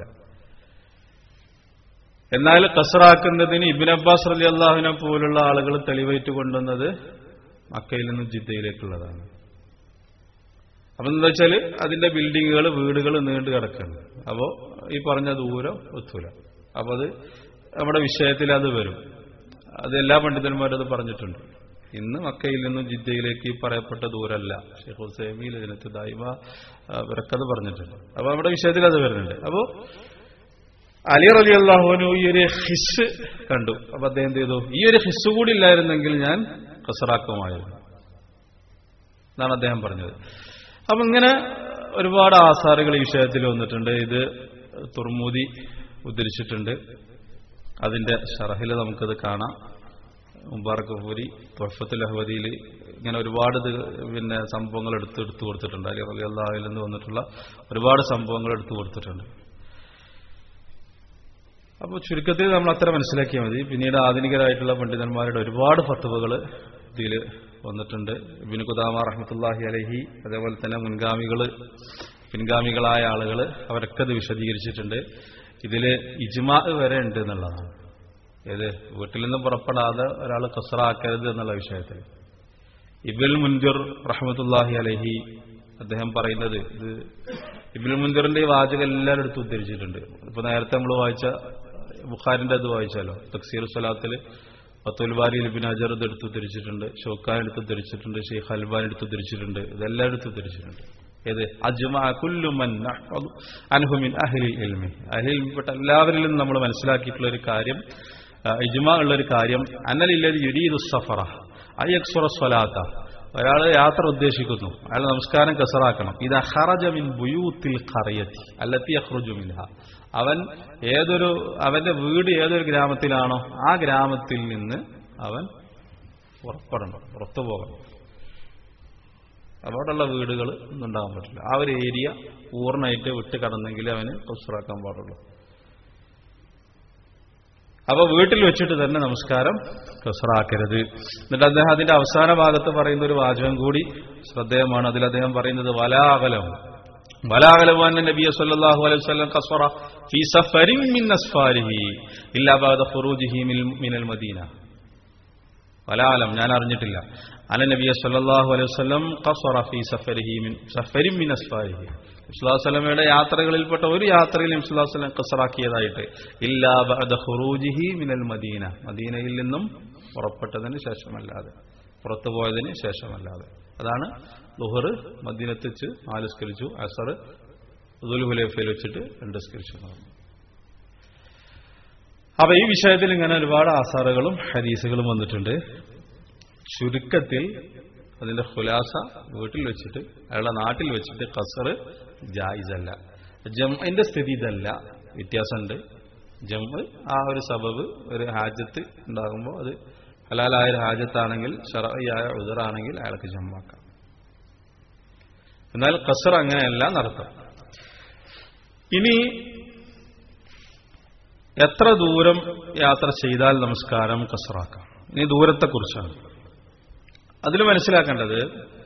എന്നാൽ കസറാക്കുന്നതിന് ഇബിൻ അബ്ബാസ് റലി അള്ളാഹുവിനെ പോലുള്ള ആളുകൾ തെളിവേറ്റ് കൊണ്ടുവന്നത് മക്കയിൽ നിന്നും ജിദ്ദയിലേക്കുള്ളതാണ് അപ്പൊ എന്താ വെച്ചാല് അതിന്റെ ബിൽഡിങ്ങുകൾ വീടുകൾ നീണ്ടു കിടക്കുന്നു അപ്പോ ഈ പറഞ്ഞ ദൂരം ഒത്തൂല അപ്പൊ അത് നമ്മുടെ വിഷയത്തിൽ അത് വരും അത് എല്ലാ പണ്ഡിതന്മാരും അത് പറഞ്ഞിട്ടുണ്ട് ഇന്ന് മക്കയിൽ നിന്നും ജിദ്ദയിലേക്ക് ഈ പറയപ്പെട്ട ദൂരമല്ല ഷെയ്ഖ് ഹുസൈമി ലജനത്ത് ദായിമ ഇവരൊക്കെ അത് പറഞ്ഞിട്ടുണ്ട് അപ്പൊ നമ്മുടെ വിഷയത്തിൽ അത് വരുന്നുണ്ട് അപ്പോ അലി റലി അള്ളാഹുവിനു ഈ ഒരു ഹിസ് കണ്ടു അപ്പൊ അദ്ദേഹം എന്ത് ചെയ്തു ഈ ഒരു ഹിസ് കൂടി ഇല്ലായിരുന്നെങ്കിൽ ഞാൻ കസറാക്കുമായിരുന്നു എന്നാണ് അദ്ദേഹം പറഞ്ഞത് അപ്പൊ ഇങ്ങനെ ഒരുപാട് ആസാറുകൾ ഈ വിഷയത്തിൽ വന്നിട്ടുണ്ട് ഇത് തുർമൂതി ഉദ്ധരിച്ചിട്ടുണ്ട് അതിന്റെ ഷറഹിൽ നമുക്കത് കാണാം മുബാറക്ക് പൂരി തൊഫത്തുൽ അഹ്വദിയിൽ ഇങ്ങനെ ഒരുപാട് ഇത് പിന്നെ സംഭവങ്ങൾ എടുത്ത് എടുത്തു കൊടുത്തിട്ടുണ്ട് അലി അലി അള്ളാഹിൽ നിന്ന് വന്നിട്ടുള്ള ഒരുപാട് സംഭവങ്ങൾ എടുത്തു കൊടുത്തിട്ടുണ്ട് അപ്പോൾ ചുരുക്കത്തിൽ നമ്മൾ അത്ര മനസ്സിലാക്കിയാൽ മതി പിന്നീട് ആധുനികരായിട്ടുള്ള പണ്ഡിതന്മാരുടെ ഒരുപാട് ഫത്തുവകൾ ഇതിൽ വന്നിട്ടുണ്ട് ഇബിന് കുദാമ റഹ്മത്തുല്ലാഹി അലഹി അതേപോലെ തന്നെ മുൻഗാമികൾ പിൻഗാമികളായ ആളുകൾ അവരൊക്കെ ഇത് വിശദീകരിച്ചിട്ടുണ്ട് ഇതില് ഇജ്മാ വരെ ഉണ്ട് എന്നുള്ളതാണ് ഏത് വീട്ടിൽ നിന്ന് പുറപ്പെടാതെ ഒരാൾ കസറാക്കരുത് എന്നുള്ള വിഷയത്തിൽ ഇബിൽ മുൻജുർ റഹ്മത്തുല്ലാഹി അലഹി അദ്ദേഹം പറയുന്നത് ഇത് ഇബിൽ മുൻജറിന്റെ ഈ വാചകം എല്ലാവരും എടുത്ത് ഉദ്ധരിച്ചിട്ടുണ്ട് ഇപ്പൊ നേരത്തെ നമ്മൾ വായിച്ച ബുഖാരിന്റെ അത് വായിച്ചാലോ തക്സീർ സ്വലാത്തില് പത്തുൽബാരി ലിബിൻ അജർ ഇത് എടുത്ത് ഉദ്ധരിച്ചിട്ടുണ്ട് ഷോക്കാൻ എടുത്ത് ഉദ്ധരിച്ചിട്ടുണ്ട് ഷെയ്ഖ് അൽബാൻ എടുത്ത് ഉദ്ധരിച്ചിട്ടുണ്ട് ഇതെല്ലാം എടുത്ത് ഉദ്ധരിച്ചിട്ടുണ്ട് ഏത് അജ്മ കുല്ലുമൻ അൻഹുമിൻ അഹ്ലിൽ ഇൽമി അഹ്ലിൽപ്പെട്ട എല്ലാവരിലും നമ്മൾ മനസ്സിലാക്കിയിട്ടുള്ള ഒരു കാര്യം ഇജ്മ ഉള്ള ഒരു കാര്യം അന്നലില്ലത് യുരീദു സഫറ അയ്യക്സുറ സ്വലാത്ത ഒരാൾ യാത്ര ഉദ്ദേശിക്കുന്നു അയാൾ നമസ്കാരം കസറാക്കണം ഇത് ഹറജമിൻ ബുയൂത്തിൽ ഖറയത്തി അല്ലത്തി അഹ്റുജു മിൻഹ അവൻ ഏതൊരു അവന്റെ വീട് ഏതൊരു ഗ്രാമത്തിലാണോ ആ ഗ്രാമത്തിൽ നിന്ന് അവൻ പുറപ്പെടണം പുറത്തു പോകണം അവിടെയുള്ള വീടുകൾ ഒന്നും ഉണ്ടാകാൻ പറ്റില്ല ആ ഒരു ഏരിയ പൂർണ്ണമായിട്ട് വിട്ട് കടന്നെങ്കിൽ അവന് കസറാക്കാൻ പാടുള്ളൂ അപ്പൊ വീട്ടിൽ വെച്ചിട്ട് തന്നെ നമസ്കാരം കസറാക്കരുത് എന്നിട്ട് അദ്ദേഹം അതിന്റെ അവസാന ഭാഗത്ത് പറയുന്ന ഒരു വാചകം കൂടി ശ്രദ്ധേയമാണ് അതിൽ അദ്ദേഹം പറയുന്നത് വലാകലം വലാകലവാൻ നബിയ സല്ലല്ലാഹു അലൈഹി വസല്ലം കസറ ഫീ സഫരിൻ മിൻ അസ്ഫാരിഹി ഇല്ലാ ബഅദ ഖുറൂജിഹി മിനൽ മദീന വലാലം ഞാൻ അറിഞ്ഞിട്ടില്ല അന നബിയ സല്ലല്ലാഹു അലൈഹി വസല്ലം ഖസറ ഫീ സഫരിഹി മിൻ സഫരിൻ മിൻ അസ്ഫാരിഹി ഇസ്ലാസ്ലമയുടെ യാത്രകളിൽപ്പെട്ട ഒരു യാത്രയിൽ ഇസ്ലാസ്ലം കസറാക്കിയതായിട്ട് ഇല്ലാ ബഅദ ഖുറൂജിഹി മിനൽ മദീന മദീനയിൽ നിന്നും പുറപ്പെട്ടതിന് ശേഷമല്ലാതെ പുറത്തു പോയതിന് ശേഷമല്ലാതെ അതാണ് ലുഹർ മദീനത്ത് വെച്ച് നാലുസ്കരിച്ചു അസർ ദുൽഹുലേഫയിൽ വെച്ചിട്ട് രണ്ടുസ്കരിച്ചു അപ്പൊ ഈ വിഷയത്തിൽ ഇങ്ങനെ ഒരുപാട് ആസാറുകളും ഹദീസുകളും വന്നിട്ടുണ്ട് ചുരുക്കത്തിൽ അതിന്റെ ഹുലാസ വീട്ടിൽ വെച്ചിട്ട് അയാളുടെ നാട്ടിൽ വെച്ചിട്ട് കസർ ജായിസല്ല ജമ്മിന്റെ സ്ഥിതി ഇതല്ല വ്യത്യാസമുണ്ട് ജമ്മ് ആ ഒരു സബബ് ഒരു ഹാജത്ത് ഉണ്ടാകുമ്പോൾ അത് ഹലാലായ ഒരു ഹാജത്താണെങ്കിൽ ഷറയായ ഉദറാണെങ്കിൽ അയാൾക്ക് ജമ്മാക്കാം എന്നാൽ കസർ അങ്ങനെയല്ല നടത്താം ഇനി എത്ര ദൂരം യാത്ര ചെയ്താൽ നമസ്കാരം കസറാക്കാം ഇനി ദൂരത്തെക്കുറിച്ചാണ് അതിൽ മനസ്സിലാക്കേണ്ടത്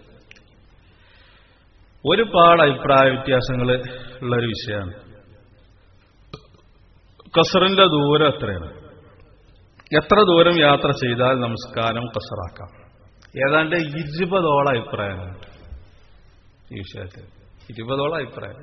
ഒരുപാട് അഭിപ്രായ വ്യത്യാസങ്ങൾ ഉള്ള ഒരു വിഷയമാണ് കസറിന്റെ ദൂരം എത്രയാണ് എത്ര ദൂരം യാത്ര ചെയ്താൽ നമസ്കാരം കസറാക്കാം ഏതാണ്ട് ഇരുപതോളം അഭിപ്രായങ്ങളുണ്ട് ഈ വിഷയത്തിൽ ഇരുപതോളം അഭിപ്രായം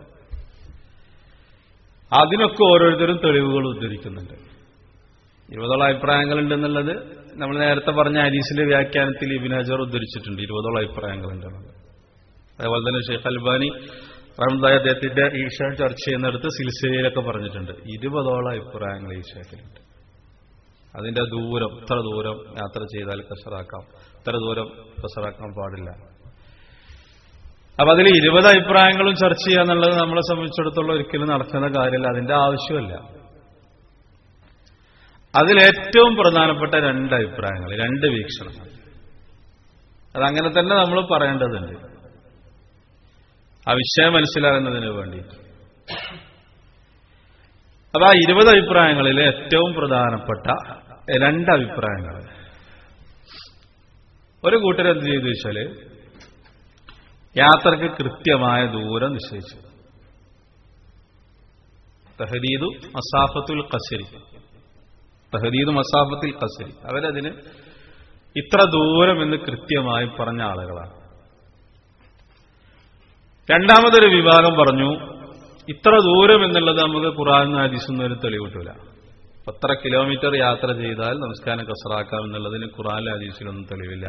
അതിനൊക്കെ ഓരോരുത്തരും തെളിവുകൾ ഉദ്ധരിക്കുന്നുണ്ട് ഇരുപതോളം അഭിപ്രായങ്ങളുണ്ടെന്നുള്ളത് നമ്മൾ നേരത്തെ പറഞ്ഞ ഹരീസിന്റെ വ്യാഖ്യാനത്തിൽ ഇബിൻ ഹജർ ഉദ്ധരിച്ചിട്ടുണ്ട് ഇരുപതോളം അഭിപ്രായങ്ങളുണ്ടെന്നുള്ളത് അതേപോലെ തന്നെ ഷെയ്ഖ് അൽബാനി റഹ്മദായ അദ്ദേഹത്തിന്റെ ഈ വിഷയം ചർച്ച ചെയ്യുന്നിടത്ത് സിൽസിലയിലൊക്കെ പറഞ്ഞിട്ടുണ്ട് ഇരുപതോളം അഭിപ്രായങ്ങൾ ഈ വിഷയത്തിലുണ്ട് അതിന്റെ ദൂരം ഇത്ര ദൂരം യാത്ര ചെയ്താൽ കസറാക്കാം ഇത്ര ദൂരം കസറാക്കാൻ പാടില്ല അപ്പൊ അതിൽ ഇരുപത് അഭിപ്രായങ്ങളും ചർച്ച ചെയ്യുക എന്നുള്ളത് നമ്മളെ സംബന്ധിച്ചിടത്തോളം ഒരിക്കലും നടക്കുന്ന കാര്യമല്ല അതിന്റെ ആവശ്യമല്ല അതിലേറ്റവും പ്രധാനപ്പെട്ട രണ്ട് അഭിപ്രായങ്ങൾ രണ്ട് വീക്ഷണങ്ങൾ അതങ്ങനെ തന്നെ നമ്മൾ പറയേണ്ടതുണ്ട് ആ വിഷയം മനസ്സിലാകുന്നതിന് വേണ്ടി അപ്പൊ ആ ഇരുപത് അഭിപ്രായങ്ങളിൽ ഏറ്റവും പ്രധാനപ്പെട്ട രണ്ട് അഭിപ്രായങ്ങൾ ഒരു കൂട്ടർ എന്ത് ചെയ്തു വെച്ചാല് യാത്രക്ക് കൃത്യമായ ദൂരം നിശ്ചയിച്ചു തഹദീദു മസാഫത്തുൽ കസരി തഹദീദ് മസാഫത്തിൽ കസരി അവരതിന് ഇത്ര ദൂരം എന്ന് കൃത്യമായി പറഞ്ഞ ആളുകളാണ് രണ്ടാമതൊരു വിഭാഗം പറഞ്ഞു ഇത്ര ദൂരം എന്നുള്ളത് നമുക്ക് ഖുറാൻ ഹദീസൊന്നും ഒരു തെളിവ് കിട്ടൂല എത്ര കിലോമീറ്റർ യാത്ര ചെയ്താൽ നമസ്കാരം കസറാക്കാം എന്നുള്ളതിന് ഖുറാൻ ഹദീസിലൊന്നും തെളിവില്ല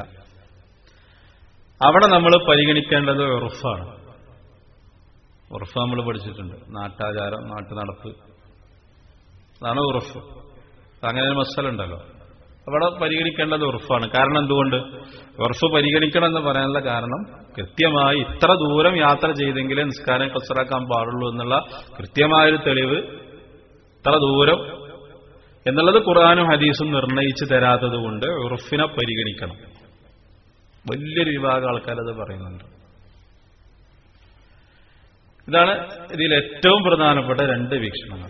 അവിടെ നമ്മൾ പരിഗണിക്കേണ്ടത് ഉറഫാണ് ഉറഫ് നമ്മൾ പഠിച്ചിട്ടുണ്ട് നാട്ടാചാരം നാട്ടു നടപ്പ് അതാണ് ഉറഫ് അങ്ങനെ ഒരു മസലുണ്ടല്ലോ അവിടെ പരിഗണിക്കേണ്ടത് ഉറഫാണ് കാരണം എന്തുകൊണ്ട് ഉറഫ് പരിഗണിക്കണം എന്ന് പറയാനുള്ള കാരണം കൃത്യമായി ഇത്ര ദൂരം യാത്ര ചെയ്തെങ്കിലേ നിസ്കാരം കസറാക്കാൻ പാടുള്ളൂ എന്നുള്ള കൃത്യമായൊരു തെളിവ് ഇത്ര ദൂരം എന്നുള്ളത് ഖുർആാനും ഹദീസും നിർണയിച്ചു തരാത്തത് കൊണ്ട് ഉറഫിനെ പരിഗണിക്കണം വലിയൊരു വിഭാഗം ആൾക്കാരത് പറയുന്നുണ്ട് ഇതാണ് ഇതിൽ ഏറ്റവും പ്രധാനപ്പെട്ട രണ്ട് വീക്ഷണങ്ങൾ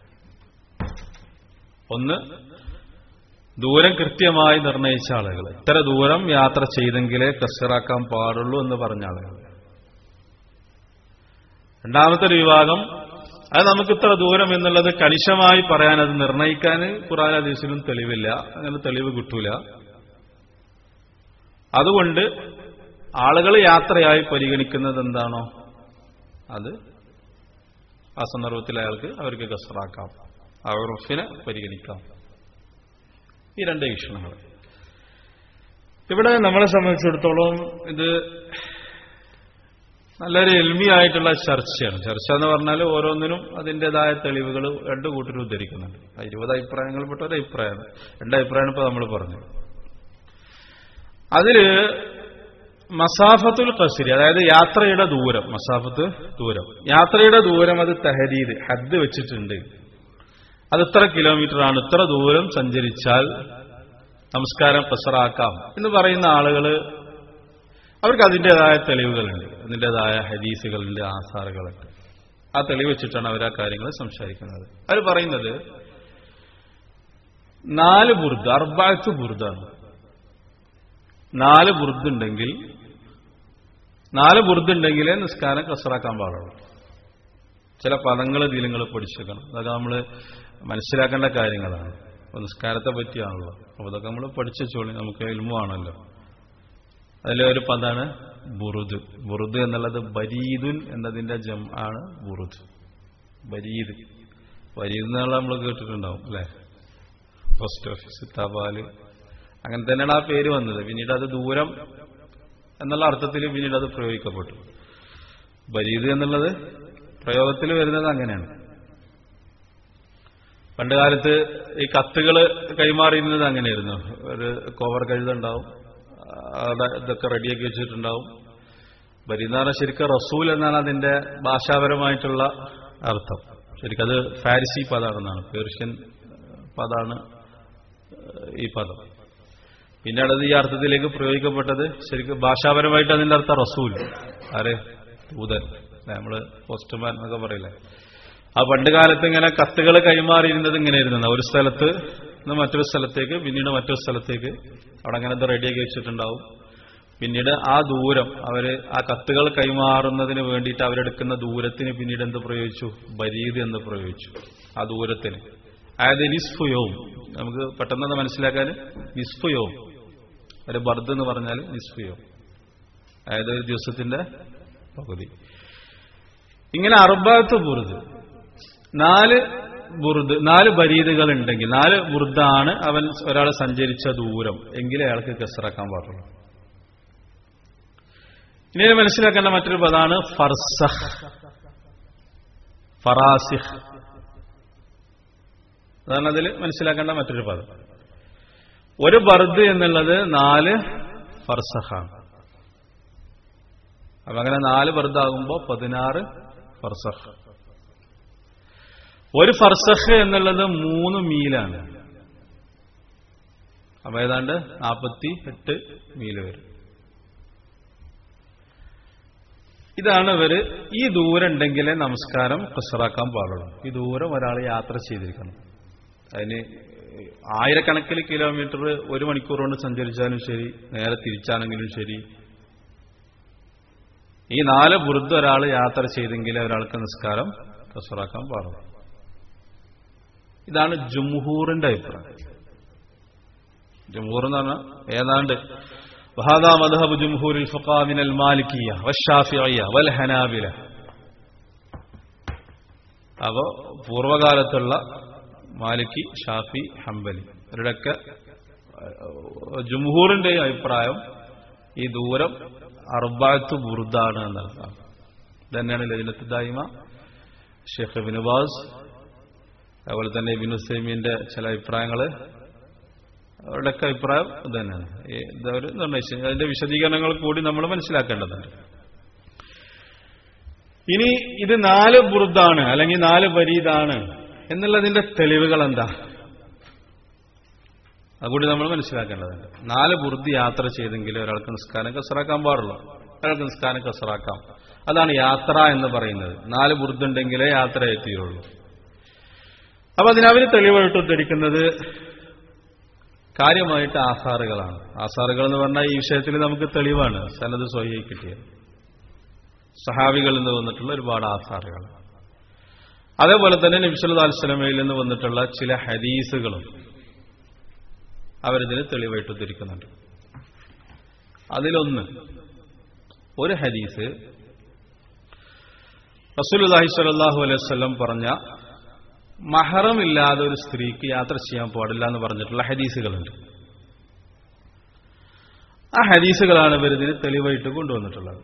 ഒന്ന് ദൂരം കൃത്യമായി നിർണയിച്ച ആളുകൾ ഇത്ര ദൂരം യാത്ര ചെയ്തെങ്കിലേ കസറാക്കാൻ പാടുള്ളൂ എന്ന് പറഞ്ഞ ആളുകൾ രണ്ടാമത്തെ ഒരു വിഭാഗം അത് നമുക്ക് ഇത്ര ദൂരം എന്നുള്ളത് കണിശമായി പറയാൻ അത് നിർണയിക്കാൻ ഖുറാൻ ഹദീസിലും തെളിവില്ല അങ്ങനെ തെളിവ് കിട്ടൂല അതുകൊണ്ട് ആളുകൾ യാത്രയായി പരിഗണിക്കുന്നത് എന്താണോ അത് ആ സന്ദർഭത്തിൽ അയാൾക്ക് അവർക്ക് കസറാക്കാം ആ ഉറഫിനെ പരിഗണിക്കാം ഈ രണ്ട് വീക്ഷണങ്ങൾ ഇവിടെ നമ്മളെ സംബന്ധിച്ചിടത്തോളം ഇത് നല്ലൊരു എൽമിയായിട്ടുള്ള ചർച്ചയാണ് ചർച്ച എന്ന് പറഞ്ഞാൽ ഓരോന്നിനും അതിൻ്റെതായ തെളിവുകൾ രണ്ടു കൂട്ടരും ഉദ്ധരിക്കുന്നുണ്ട് ആ ഇരുപത് അഭിപ്രായങ്ങൾപ്പെട്ട ഒരു അഭിപ്രായമാണ് രണ്ട് അഭിപ്രായമാണ് ഇപ്പൊ നമ്മൾ പറഞ്ഞത് അതില് മസാഫത്തുൽ കസിരി അതായത് യാത്രയുടെ ദൂരം മസാഫത്ത് ദൂരം യാത്രയുടെ ദൂരം അത് തഹരീദ് ഹദ് വെച്ചിട്ടുണ്ട് അത് ഇത്ര കിലോമീറ്റർ ആണ് ഇത്ര ദൂരം സഞ്ചരിച്ചാൽ നമസ്കാരം പ്രസറാക്കാം എന്ന് പറയുന്ന ആളുകൾ അവർക്ക് അതിൻ്റെതായ തെളിവുകളുണ്ട് അതിൻ്റെതായ ഹദീസുകളുണ്ട് ആധാറുകളുണ്ട് ആ തെളിവ് വെച്ചിട്ടാണ് അവർ ആ കാര്യങ്ങൾ സംസാരിക്കുന്നത് അവർ പറയുന്നത് നാല് ബുർദ് അർബാത്ത് ബുർദാണ് നാല് ബുർദുണ്ടെങ്കിൽ നാല് ബുർദുണ്ടെങ്കിലേ നിസ്കാരം കസറാക്കാൻ പാടുള്ളൂ ചില പദങ്ങൾ ഇതിൽ നിങ്ങൾ പഠിച്ചേക്കണം അതൊക്കെ നമ്മൾ മനസ്സിലാക്കേണ്ട കാര്യങ്ങളാണ് അപ്പൊ നിസ്കാരത്തെ പറ്റിയാണല്ലോ അപ്പൊ അതൊക്കെ നമ്മൾ പഠിച്ചോളി നമുക്ക് ഇൽമുവാണല്ലോ അതിലെ ഒരു പദാണ് ബുറുദ് ബുറുദ് എന്നുള്ളത് ബരീദുൻ എന്നതിന്റെ ജം ആണ് ബുറുദ് ബരീദ് ബരീദ് എന്നുള്ള നമ്മൾ കേട്ടിട്ടുണ്ടാവും അല്ലെ പോസ്റ്റ് ഓഫീസ് തപാല് അങ്ങനെ തന്നെയാണ് ആ പേര് വന്നത് പിന്നീട് അത് ദൂരം എന്നുള്ള അർത്ഥത്തിൽ പിന്നീട് അത് പ്രയോഗിക്കപ്പെട്ടു ബരീദ് എന്നുള്ളത് പ്രയോഗത്തിൽ വരുന്നത് അങ്ങനെയാണ് പണ്ട് കാലത്ത് ഈ കത്തുകൾ കൈമാറിയിരുന്നത് അങ്ങനെയായിരുന്നു ഒരു കോവർ കഴുതുണ്ടാവും അവിടെ ഇതൊക്കെ റെഡിയാക്കി വെച്ചിട്ടുണ്ടാവും ബരീദാന ശരിക്കും റസൂൽ എന്നാണ് അതിന്റെ ഭാഷാപരമായിട്ടുള്ള അർത്ഥം ശരിക്കും അത് ഫാരിസി പദമാണെന്നാണ് പേർഷ്യൻ പദമാണ് ഈ പദം പിന്നീട് അത് ഈ അർത്ഥത്തിലേക്ക് പ്രയോഗിക്കപ്പെട്ടത് ശരിക്കും ഭാഷാപരമായിട്ട് അതിന്റെ അർത്ഥം റസൂൽ ആരെ ദൂതൻ നമ്മള് പോസ്റ്റ്മാൻ എന്നൊക്കെ പറയില്ലേ ആ പണ്ട് കാലത്ത് ഇങ്ങനെ കത്തുകൾ കൈമാറിയിരുന്നത് ഇങ്ങനെയായിരുന്നു ഒരു സ്ഥലത്ത് നിന്ന് മറ്റൊരു സ്ഥലത്തേക്ക് പിന്നീട് മറ്റൊരു സ്ഥലത്തേക്ക് അവിടെ അങ്ങനെ ഇത് റെഡിയാക്കി വെച്ചിട്ടുണ്ടാവും പിന്നീട് ആ ദൂരം അവര് ആ കത്തുകൾ കൈമാറുന്നതിന് വേണ്ടിയിട്ട് അവരെടുക്കുന്ന ദൂരത്തിന് പിന്നീട് എന്ത് പ്രയോഗിച്ചു ബരീദ് എന്ന് പ്രയോഗിച്ചു ആ ദൂരത്തിന് അതായത് നിസ്ഫുയവും നമുക്ക് പെട്ടെന്ന് മനസ്സിലാക്കാൻ നിസ്ഫുയവും ഒരു ബർദ് എന്ന് പറഞ്ഞാൽ നിസ്ഫുയവും അതായത് ഒരു ദിവസത്തിന്റെ പകുതി ഇങ്ങനെ അറുബാത്ത് ബുറുദ് നാല് ബുറുദ് നാല് ബരീദുകൾ ഉണ്ടെങ്കിൽ നാല് ബുറുദാണ് അവൻ ഒരാൾ സഞ്ചരിച്ച ദൂരം എങ്കിലേ അയാൾക്ക് കസറാക്കാൻ പാടുള്ളൂ ഇനി മനസ്സിലാക്കേണ്ട മറ്റൊരു പദമാണ് ഫർസഹ് ഫറാസിഹ് അതാണ് അതിൽ മനസ്സിലാക്കേണ്ട മറ്റൊരു പദം ഒരു ബർദ് എന്നുള്ളത് നാല് ഫർസഹാണ് അപ്പൊ അങ്ങനെ നാല് ബർദാകുമ്പോൾ പതിനാറ് ഫർസഹ് ഒരു ഫർസഹ് എന്നുള്ളത് മൂന്ന് മീലാണ് അപ്പൊ ഏതാണ്ട് നാൽപ്പത്തി എട്ട് മീൽ വരും ഇതാണ് ഇവര് ഈ ദൂരം ഉണ്ടെങ്കിലേ നമസ്കാരം കസറാക്കാൻ പാടുള്ളൂ ഈ ദൂരം ഒരാൾ യാത്ര ചെയ്തിരിക്കണം അതിന് ആയിരക്കണക്കിന് കിലോമീറ്റർ ഒരു മണിക്കൂർ കൊണ്ട് സഞ്ചരിച്ചാലും ശരി നേരെ തിരിച്ചാണെങ്കിലും ശരി ഈ നാല് ബുറുദ് ഒരാൾ യാത്ര ചെയ്തെങ്കിലേ ഒരാൾക്ക് നിസ്കാരം കസറാക്കാൻ പാടുള്ളൂ ഇതാണ് ജുംഹൂറിന്റെ അഭിപ്രായം ജുംഹൂർ എന്ന് പറഞ്ഞാൽ ഏതാണ്ട് وهذا مذهب جمهور الفقهاء من المالكية والشافعية والحنابلة അപ്പോ പൂർവകാലത്തുള്ള മാലിക്കി ഷാഫി ഹംബലി ഇവരുടെയൊക്കെ ജുംഹൂറിന്റെ അഭിപ്രായം ഈ ദൂരം അർബാത്ത് ബുർദാണ് എന്നർത്ഥം ഇതന്നെയാണ് ലജനത്ത് ദായിമ ഷെയ്ഖ് ബിനുബാസ് അതുപോലെ തന്നെ ഇബിൻ ഹുസൈമീന്റെ ചില അഭിപ്രായങ്ങള് അവരുടെയൊക്കെ അഭിപ്രായം ഇത് തന്നെയാണ് ഇതൊരു നിർണയിച്ചു അതിന്റെ വിശദീകരണങ്ങൾ കൂടി നമ്മൾ മനസ്സിലാക്കേണ്ടതുണ്ട് ഇനി ഇത് നാല് ബുർദാണ് അല്ലെങ്കിൽ നാല് ബരീദാണ് എന്നുള്ളതിന്റെ തെളിവുകൾ എന്താ അതുകൂടി നമ്മൾ മനസ്സിലാക്കേണ്ടതുണ്ട് നാല് ബുർദ് യാത്ര ചെയ്തെങ്കിൽ ഒരാൾക്ക് നിസ്കാരം കസറാക്കാൻ പാടുള്ളൂ ഒരാൾക്ക് നിസ്കാരം കസറാക്കാം അതാണ് യാത്ര എന്ന് പറയുന്നത് നാല് ബുർദുണ്ടെങ്കിലേ യാത്ര എത്തിയുള്ളൂ അപ്പൊ അതിനവര് തെളിവായിട്ട് ഉദ്ധരിക്കുന്നത് കാര്യമായിട്ട് ആസാറുകളാണ് ആസാറുകൾ എന്ന് പറഞ്ഞാൽ ഈ വിഷയത്തിൽ നമുക്ക് തെളിവാണ് സനത് സ്വയ്യായി കിട്ടിയത് സഹാബികളിൽ നിന്ന് വന്നിട്ടുള്ള ഒരുപാട് ആധാറുകൾ അതേപോലെ തന്നെ നബിസ്വല്ലാ അലുസ്ലമയിൽ നിന്ന് വന്നിട്ടുള്ള ചില ഹദീസുകളും അവരിതിന് തെളിവായിട്ട് ഉദ്ധരിക്കുന്നുണ്ട് അതിലൊന്ന് ഒരു ഹദീസ് റസൂലുല്ലാഹി സ്വല്ലല്ലാഹു അലൈഹി വസല്ലം പറഞ്ഞ മഹറമില്ലാതെ ഒരു സ്ത്രീക്ക് യാത്ര ചെയ്യാൻ പാടില്ല എന്ന് പറഞ്ഞിട്ടുള്ള ഹദീസുകളുണ്ട് ആ ഹദീസുകളാണ് ഇവരിതിന് തെളിവായിട്ട് കൊണ്ടുവന്നിട്ടുള്ളത്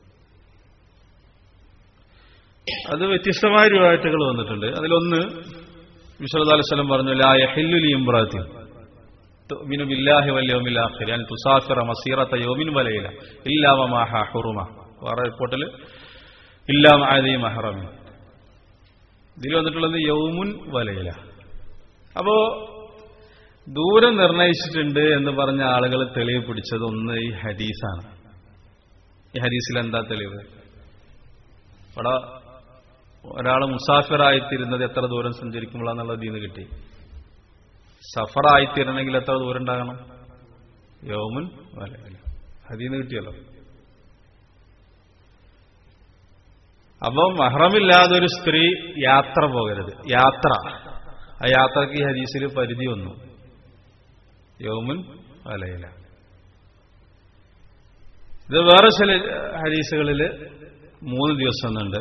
അത് വ്യത്യസ്തമായ രൂപായിട്ടുകൾ വന്നിട്ടുണ്ട് അതിലൊന്ന് വിശ്വല്ലാ അലൈവലം പറഞ്ഞു ലാ യഹില്ലുലി ഇമ്രാത്തി തുഅ്മിനു ബില്ലാഹി വൽ യൗമിൽ ആഖിർ അൻ തുസാഫിറ മസീറത യൗമിൻ വലൈല ഇല്ലാ വമാഹ ഹുറുമ വേറെ റിപ്പോർട്ടിൽ ഇല്ലാ മഅദി മഹറമി ഇതിൽ വന്നിട്ടുള്ളത് യൗമുൻ വലൈല അപ്പോ ദൂരം നിർണയിച്ചിട്ടുണ്ട് എന്ന് പറഞ്ഞ ആളുകൾ തെളിവ് പിടിച്ചത് ഒന്ന് ഈ ഹദീസാണ് ഈ ഹദീസിൽ എന്താ തെളിവ് ഇവിടെ ഒരാൾ മുസാഫിറായിത്തീരുന്നത് എത്ര ദൂരം സഞ്ചരിക്കുമ്പോഴാന്നുള്ളത് ഇതിൽ നിന്ന് കിട്ടി സഫറായിത്തീരണമെങ്കിൽ എത്ര ദൂരം ഉണ്ടാകണം യോമുൻ വല ഹദീന്ന് കിട്ടിയല്ലോ അപ്പം മഹ്റമില്ലാതെ ഒരു സ്ത്രീ യാത്ര പോകരുത് യാത്ര ആ യാത്രക്ക് ഈ ഹദീസിൽ പരിധി വന്നു യോമുൻ വലയില ഇത് വേറെ ചില ഹദീസുകളിൽ മൂന്ന് ദിവസം എന്നുണ്ട്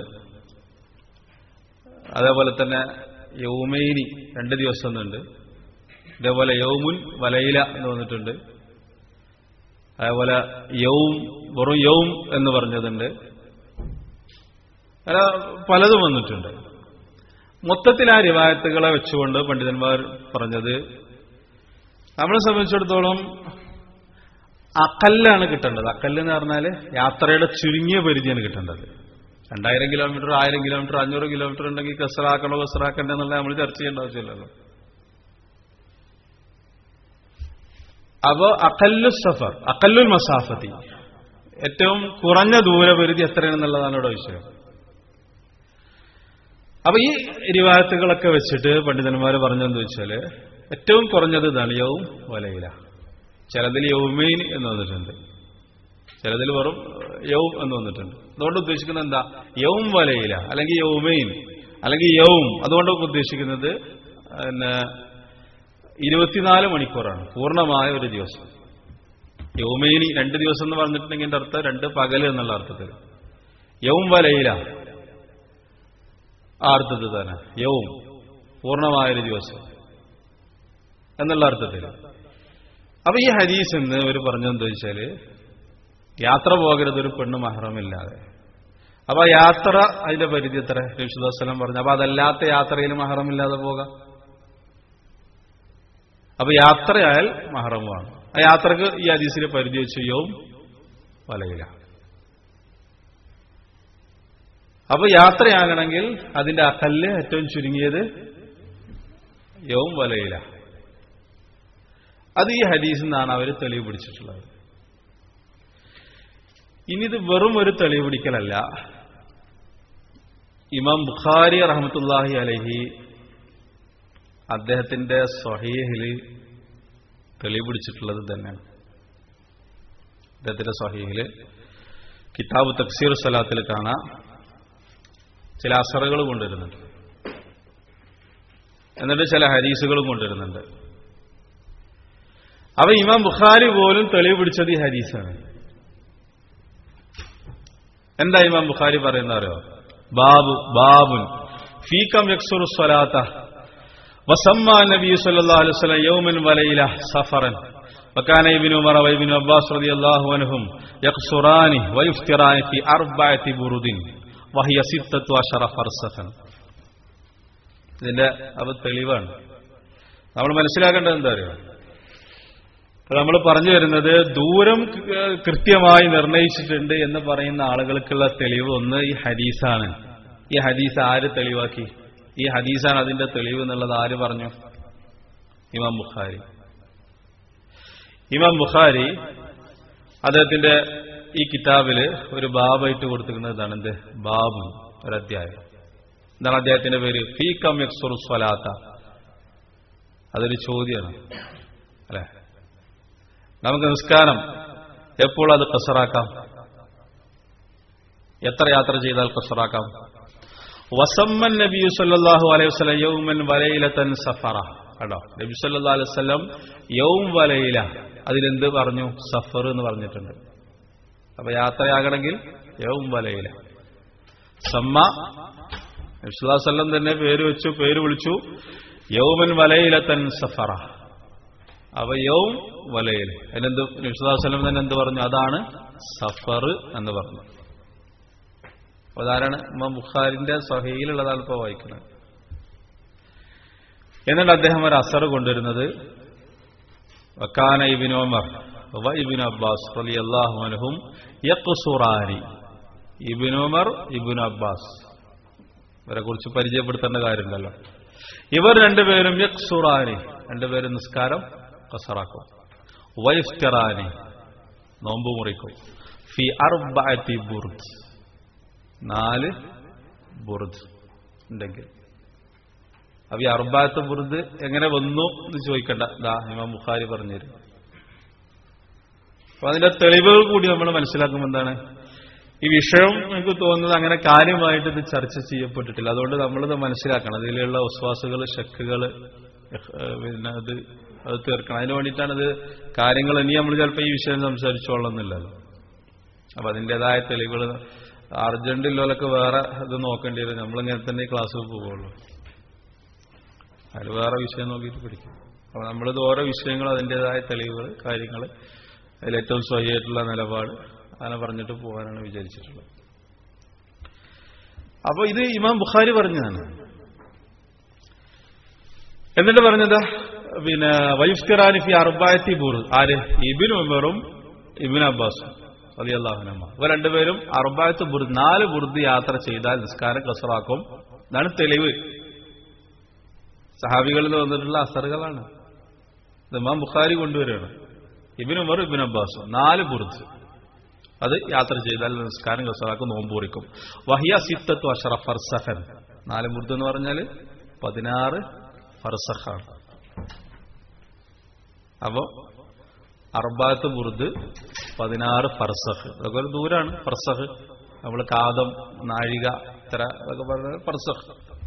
അതേപോലെ തന്നെ യൗമൈനി രണ്ട് ദിവസം എന്നുണ്ട് ഇതേപോലെ യൗമുൻ വലയില എന്ന് വന്നിട്ടുണ്ട് അതേപോലെ യൗം വെറും യൗം എന്ന് പറഞ്ഞതുണ്ട് അങ്ങനെ പലതും വന്നിട്ടുണ്ട് മൊത്തത്തിൽ ആ റിവായത്തുകളെ വെച്ചുകൊണ്ട് പണ്ഡിതന്മാർ പറഞ്ഞത് നമ്മളെ സംബന്ധിച്ചിടത്തോളം അക്കല്ലാണ് കിട്ടേണ്ടത് അക്കല്ല് എന്ന് പറഞ്ഞാൽ യാത്രയുടെ ചുരുങ്ങിയ പരിധിയാണ് കിട്ടേണ്ടത് രണ്ടായിരം കിലോമീറ്റർ ആയിരം കിലോമീറ്റർ അഞ്ഞൂറ് കിലോമീറ്റർ ഉണ്ടെങ്കിൽ കസറാക്കണോ കസറാക്കണ്ടേ എന്നുള്ളത് നമ്മൾ ചർച്ച ചെയ്യേണ്ട ആവശ്യമില്ലല്ലോ അപ്പോ അക്കല്ലു സഫർ അക്കല്ലുൽ മസാഫത്തി ഏറ്റവും കുറഞ്ഞ ദൂരപരിധി എത്രയാണെന്നുള്ളതാണ് ഇവിടെ വിഷയം അപ്പൊ ഈ രിവായത്തുകളൊക്കെ വെച്ചിട്ട് പണ്ഡിതന്മാർ പറഞ്ഞെന്ന് വെച്ചാല് ഏറ്റവും കുറഞ്ഞത് ഇതാണ് യവും വലയില ചിലതിൽ യൗമൈൻ എന്ന് വന്നിട്ടുണ്ട് ചിലതിൽ വെറും യവും എന്ന് വന്നിട്ടുണ്ട് അതുകൊണ്ട് ഉദ്ദേശിക്കുന്നത് എന്താ യവും വലയില അല്ലെങ്കിൽ യൗമൈൻ അല്ലെങ്കിൽ യവും അതുകൊണ്ട് ഉദ്ദേശിക്കുന്നത് പിന്നെ ഇരുപത്തിനാല് മണിക്കൂറാണ് പൂർണ്ണമായ ഒരു ദിവസം യൗമൈനി രണ്ട് ദിവസം എന്ന് പറഞ്ഞിട്ടുണ്ടെങ്കിൽ എന്റെ അർത്ഥം രണ്ട് പകല് എന്നുള്ള അർത്ഥത്തിൽ യവും വലയില ആ അർത്ഥത്തിൽ തന്നെ യവും പൂർണ്ണമായൊരു ദിവസം എന്നുള്ള അർത്ഥത്തിൽ അപ്പൊ ഈ ഹദീസ് എന്ന് ഒരു പറഞ്ഞെന്താ വെച്ചാല് യാത്ര പോകരുത് ഒരു പെണ്ണ് മഹറമില്ലാതെ അപ്പൊ ആ യാത്ര അതിന്റെ പരിധി എത്ര രക്ഷിതാസ്ലം പറഞ്ഞു അപ്പൊ അതല്ലാത്ത യാത്രയിൽ മഹറമില്ലാതെ പോകാം അപ്പൊ യാത്രയായാൽ മഹറമാണ് ആ യാത്രക്ക് ഈ ഹദീസിലെ പരിധി വെച്ച് യവും വലയില അപ്പൊ യാത്രയാകണമെങ്കിൽ അതിന്റെ അക്കല്ല് ഏറ്റവും ചുരുങ്ങിയത് യവും വലയില അത് ഈ ഹദീസിൽ നിന്നാണ് അവർ തെളിവ് പിടിച്ചിട്ടുള്ളത് ഇനി ഇത് വെറും ഒരു തെളിവ് പിടിക്കലല്ല ഇമാം ബുഖാരി റഹമത്തുല്ലാഹി അലഹി അദ്ദേഹത്തിന്റെ സ്വഹീഹിൽ തെളിവ് പിടിച്ചിട്ടുള്ളത് തന്നെയാണ് അദ്ദേഹത്തിന്റെ സ്വഹീഹിൽ കിതാബ് തക്സീർ സ്വലാത്തിൽ കാണാം ചില അസറുകൾ കൊണ്ടുവരുന്നുണ്ട് എന്നിട്ട് ചില ഹരീസുകളും കൊണ്ടുവരുന്നുണ്ട് അവ ഇമാം ബുഖാരി പോലും തെളിവ് പിടിച്ചത് ഈ ഹരീസാണ് എന്താ ഇമാം ബുഖാരി പറയുന്ന അറിയോ ബാബു ബാബുൻ ഫീകം യക്സുറു സ്വലാത്ത വസമ്മ നബി സല്ലല്ലാഹു അലൈഹി വസല്ലം യൗമൻ വലൈല സഫറൻ وكان ابن عمر وابن عباس رضي الله عنهم يقصران ويفطران في أربعة برود وهي ستة عشر فرسخا ഇതിന്റെ അത് തെളിവാണ് നമ്മൾ മനസ്സിലാക്കേണ്ടത് എന്താ അറിയോ നമ്മൾ പറഞ്ഞു വരുന്നത് ദൂരം കൃത്യമായി നിർണയിച്ചിട്ടുണ്ട് എന്ന് പറയുന്ന ആളുകൾക്കുള്ള തെളിവ് ഒന്ന് ഈ ഹദീസാണ് ഈ ഹദീസ് ആര് തെളിവാക്കി ഈ ഹദീസാണ് അതിന്റെ തെളിവ് എന്നുള്ളത് ആര് പറഞ്ഞു ഇമാം ബുഖാരി ഇമാം ബുഖാരി അദ്ദേഹത്തിന്റെ ഈ കിതാബില് ഒരു ബാബായിട്ട് കൊടുത്തിരിക്കുന്നത് എന്താണ് എന്ത് ബാബു ഒരു അധ്യായം എന്താണ് അദ്ദേഹത്തിന്റെ പേര് ഫീ കം യക്സുറു സ്വലാത്ത അതൊരു ചോദ്യമാണ് അല്ലെ നമുക്ക് നിസ്കാരം എപ്പോൾ അത് കസറാക്കാം എത്ര യാത്ര ചെയ്താൽ കസറാക്കാം വസമ്മൻ നബി സല്ലല്ലാഹു അലൈഹി വസല്ലം യൗമൻ വലൈലതൻ സഫറ കേട്ടോ നബി സല്ലല്ലാഹു അലൈഹി വസല്ലം യൗം വലൈല അതിലെന്ത് പറഞ്ഞു സഫർ എന്ന് പറഞ്ഞിട്ടുണ്ട് അപ്പൊ യാത്രയാകണമെങ്കിൽ യൗം വലൈല സമ്മ നബി സല്ലല്ലാഹു അലൈഹി വസല്ലം തന്നെ പേര് വെച്ചു പേര് വിളിച്ചു യൗമൻ വലൈലതൻ സഫറ അപ്പൊ യൗം വലയിൽ അതിനെന്ത് നബി സല്ലല്ലാഹു അലൈഹി വസല്ലം തന്നെ എന്ത് പറഞ്ഞു അതാണ് സഫർ എന്ന് പറഞ്ഞു അപ്പൊ അതാരാണ് ഇമാം ബുഖാരിന്റെ സഹയിലുള്ളതാണ് ഇപ്പോൾ വായിക്കുന്നത് എന്നിട്ട് അദ്ദേഹം ഒരു അസർ കൊണ്ടുവരുന്നത് വക്കാന ഇബിൻ ഉമർ വ ഇബിൻ അബ്ബാസ് റളിയല്ലാഹു അൻഹും യഖ്സുറാനി ഇബിൻ ഉമർ ഇബിൻ അബ്ബാസ് ഇവരെ കുറിച്ച് പരിചയപ്പെടുത്തേണ്ട കാര്യമുണ്ടല്ലോ ഇവർ രണ്ടുപേരും യഖ്സുറാനി രണ്ടുപേരും നിസ്കാരം കസറാക്കും വൈഫ്റ്ററാനി നോമ്പ് മുറിക്കും ഫി അർബഅത്തി ബുർദ് നാല് ബുർദ് ഉണ്ടെങ്കിൽ അപ്പൊ ഈ അർബാത്ത് ബുർദ് എങ്ങനെ വന്നു എന്ന് ചോദിക്കണ്ട ദാ ഇമാം ബുഖാരി പറഞ്ഞുതരും അപ്പൊ അതിന്റെ തെളിവുകൾ കൂടി നമ്മൾ മനസ്സിലാക്കുമ്പോൾ എന്താണ് ഈ വിഷയം എനിക്ക് തോന്നുന്നത് അങ്ങനെ കാര്യമായിട്ട് ഇത് ചർച്ച ചെയ്യപ്പെട്ടിട്ടില്ല അതുകൊണ്ട് നമ്മളിത് മനസ്സിലാക്കണം അതിലുള്ള വിശ്വാസുകൾ ഷക്കുകൾ പിന്നെ അത് അത് തീർക്കണം അതിന് വേണ്ടിയിട്ടാണ് ഇത് കാര്യങ്ങൾ ഇനി നമ്മൾ ചിലപ്പോൾ ഈ വിഷയം സംസാരിച്ചോളന്നില്ലല്ലോ അപ്പൊ അതിൻ്റെതായ തെളിവുകൾ അർജന്റിലൊക്കെ വേറെ ഇത് നോക്കേണ്ടി വരും നമ്മളിങ്ങനെ തന്നെ ക്ലാസ്സിൽ പോവുള്ളൂ അതിൽ വേറെ വിഷയം നോക്കിയിട്ട് പഠിക്കും അപ്പൊ നമ്മളിത് ഓരോ വിഷയങ്ങൾ അതിൻ്റെതായ തെളിവുകൾ കാര്യങ്ങൾ അതിലേറ്റവും സ്വയമായിട്ടുള്ള നിലപാട് അങ്ങനെ പറഞ്ഞിട്ട് പോകാനാണ് വിചാരിച്ചിട്ടുള്ളത് അപ്പൊ ഇത് ഇമാം ബുഖാരി പറഞ്ഞതാണ് എന്നിട്ട് പറഞ്ഞത് പിന്നെ വൈഫ്തിറാനി ഫി അർബായത്തി ബൂർ ആര് ഇബിൻ ഉമറും ഇബിൻ അബ്ബാസും അലി അള്ളാഹുനമ്മ ഇവർ രണ്ടുപേരും അർബായത്ത് ബുർദ് നാല് ബുർദ് യാത്ര ചെയ്താൽ നിസ്കാരം കസറാക്കും ഇതാണ് തെളിവ് സഹാബികളിൽ വന്നിട്ടുള്ള അസറുകളാണ് ഇത് ഇമാം ബുഖാരി കൊണ്ടുവരികയാണ് ഇബിൻ ഉമർ ഇബിൻ അബ്ബാസ് നാല് ബുർദ് അത് യാത്ര ചെയ്താൽ നിസ്കാരം കസറാക്കും നോമ്പ് കുറിക്കും വഹിയ സിത്തത്തു അഷറ ഫർസഹൻ നാല് ബുർദ് എന്ന് പറഞ്ഞാൽ പതിനാറ് ഫർസഖാണ് അപ്പോ അർബാത്ത് ബുർദ് പതിനാറ് ഫർസഖ് അതൊക്കെ ഒരു ദൂരാണ് ഫർസഖ് നമ്മൾ കാതം നാഴിക ഇത്ര അതൊക്കെ പറഞ്ഞ ഫർസഖ്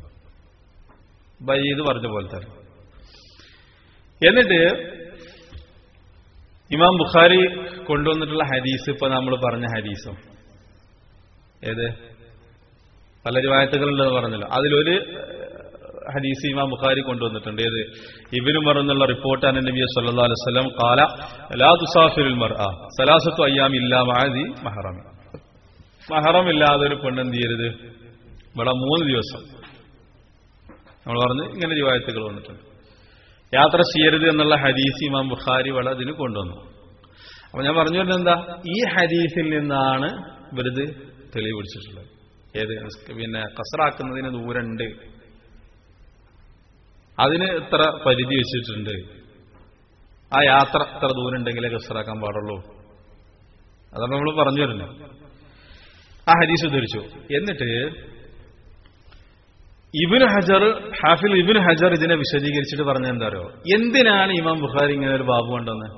ബൈദ് പറഞ്ഞ പോലെ തന്നെ എന്നിട്ട് ഇമാം ബുഖാരി കൊണ്ടുവന്നിട്ടുള്ള ഹദീസ് ഇപ്പൊ നമ്മൾ പറഞ്ഞ ഹദീസും ഏത് പല രൂപായത്തുകളുണ്ടെന്ന് പറഞ്ഞല്ലോ അതിലൊരു ഹദീസ് ഇമാം ബുഖാരി കൊണ്ടുവന്നിട്ടുണ്ട് ഏത് ഇബിനു മറന്നുള്ള റിപ്പോർട്ടാണ് നബി സല്ലാ അലൈഹി സ്വലം കാല ലാ തുസാഫിറുൽ മർ ആ സലാസത്തു അയ്യാം ഇല്ലാ മാതി മഹറം മഹറം ഇല്ലാതെ ഒരു പെണ്ണെന്ത് ചെയ്യരുത് ഇവിടെ മൂന്ന് ദിവസം നമ്മൾ പറഞ്ഞ് ഇങ്ങനെ രൂപായത്തുകൾ വന്നിട്ടുണ്ട് യാത്ര ചെയ്യരുത് എന്നുള്ള ഹദീസ് ഇമാം ബുഖാരി ഇവിടെ അതിന് കൊണ്ടുവന്നു അപ്പൊ ഞാൻ പറഞ്ഞു വരുന്നത് എന്താ ഈ ഹദീസിൽ നിന്നാണ് ഇവരിത് തെളിവ് പിടിച്ചിട്ടുള്ളത് ഏത് പിന്നെ കസറാക്കുന്നതിന് ദൂരണ്ട് അതിന് ഇത്ര പരിധി വെച്ചിട്ടുണ്ട് ആ യാത്ര ഇത്ര ദൂരം ഉണ്ടെങ്കിലേ കസറാക്കാൻ പാടുള്ളൂ അതാണ് നമ്മൾ പറഞ്ഞു വരുന്നത് ആ ഹദീസ് ഉദ്ധരിച്ചു എന്നിട്ട് ഇബിന് ഹജർ ഹാഫിൽ ഇബിൻ ഹജർ ഇതിനെ വിശദീകരിച്ചിട്ട് പറഞ്ഞ എന്താ അറിയോ എന്തിനാണ് ഇമാം ബുഖാരി ഇങ്ങനെ ഒരു ബാബു കൊണ്ടുവന്ന്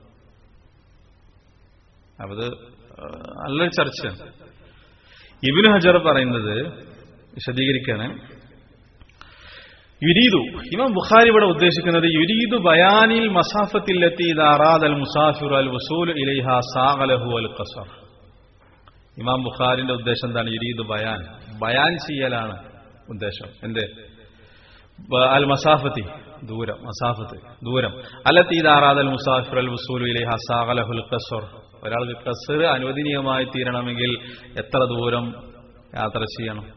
അത് നല്ലൊരു ചർച്ചയാണ് ഇബിന് ഹജർ പറയുന്നത് വിശദീകരിക്കാണ് യുരീദു ഇമാം ബുഖാരി ഇവിടെ ഉദ്ദേശിക്കുന്നത് യുരീദു ബയാനിൽ മസാഫത്തിലെത്തി അറാദൽ മുസാഫിർ അൽ വസൂൽ ഇലൈഹ സാഗലഹു അൽ ഖസർ ഇമാം ബുഖാരിന്റെ ഉദ്ദേശം എന്താണ് യുരീദു ബയാൻ ബയാൻ ചെയ്യലാണ് ഉദ്ദേശം എന്ത് അൽ മസാഫത്തി ദൂരം മസാഫത്ത് ദൂരം അല്ലത്തി ഇതാറാദൽ മുസാഫിർ അൽ വസൂൽ ഇലൈഹ സാഗലഹുൽ ഖസർ ഒരാൾക്ക് കസർ അനുവദനീയമായി തീരണമെങ്കിൽ എത്ര ദൂരം യാത്ര ചെയ്യണം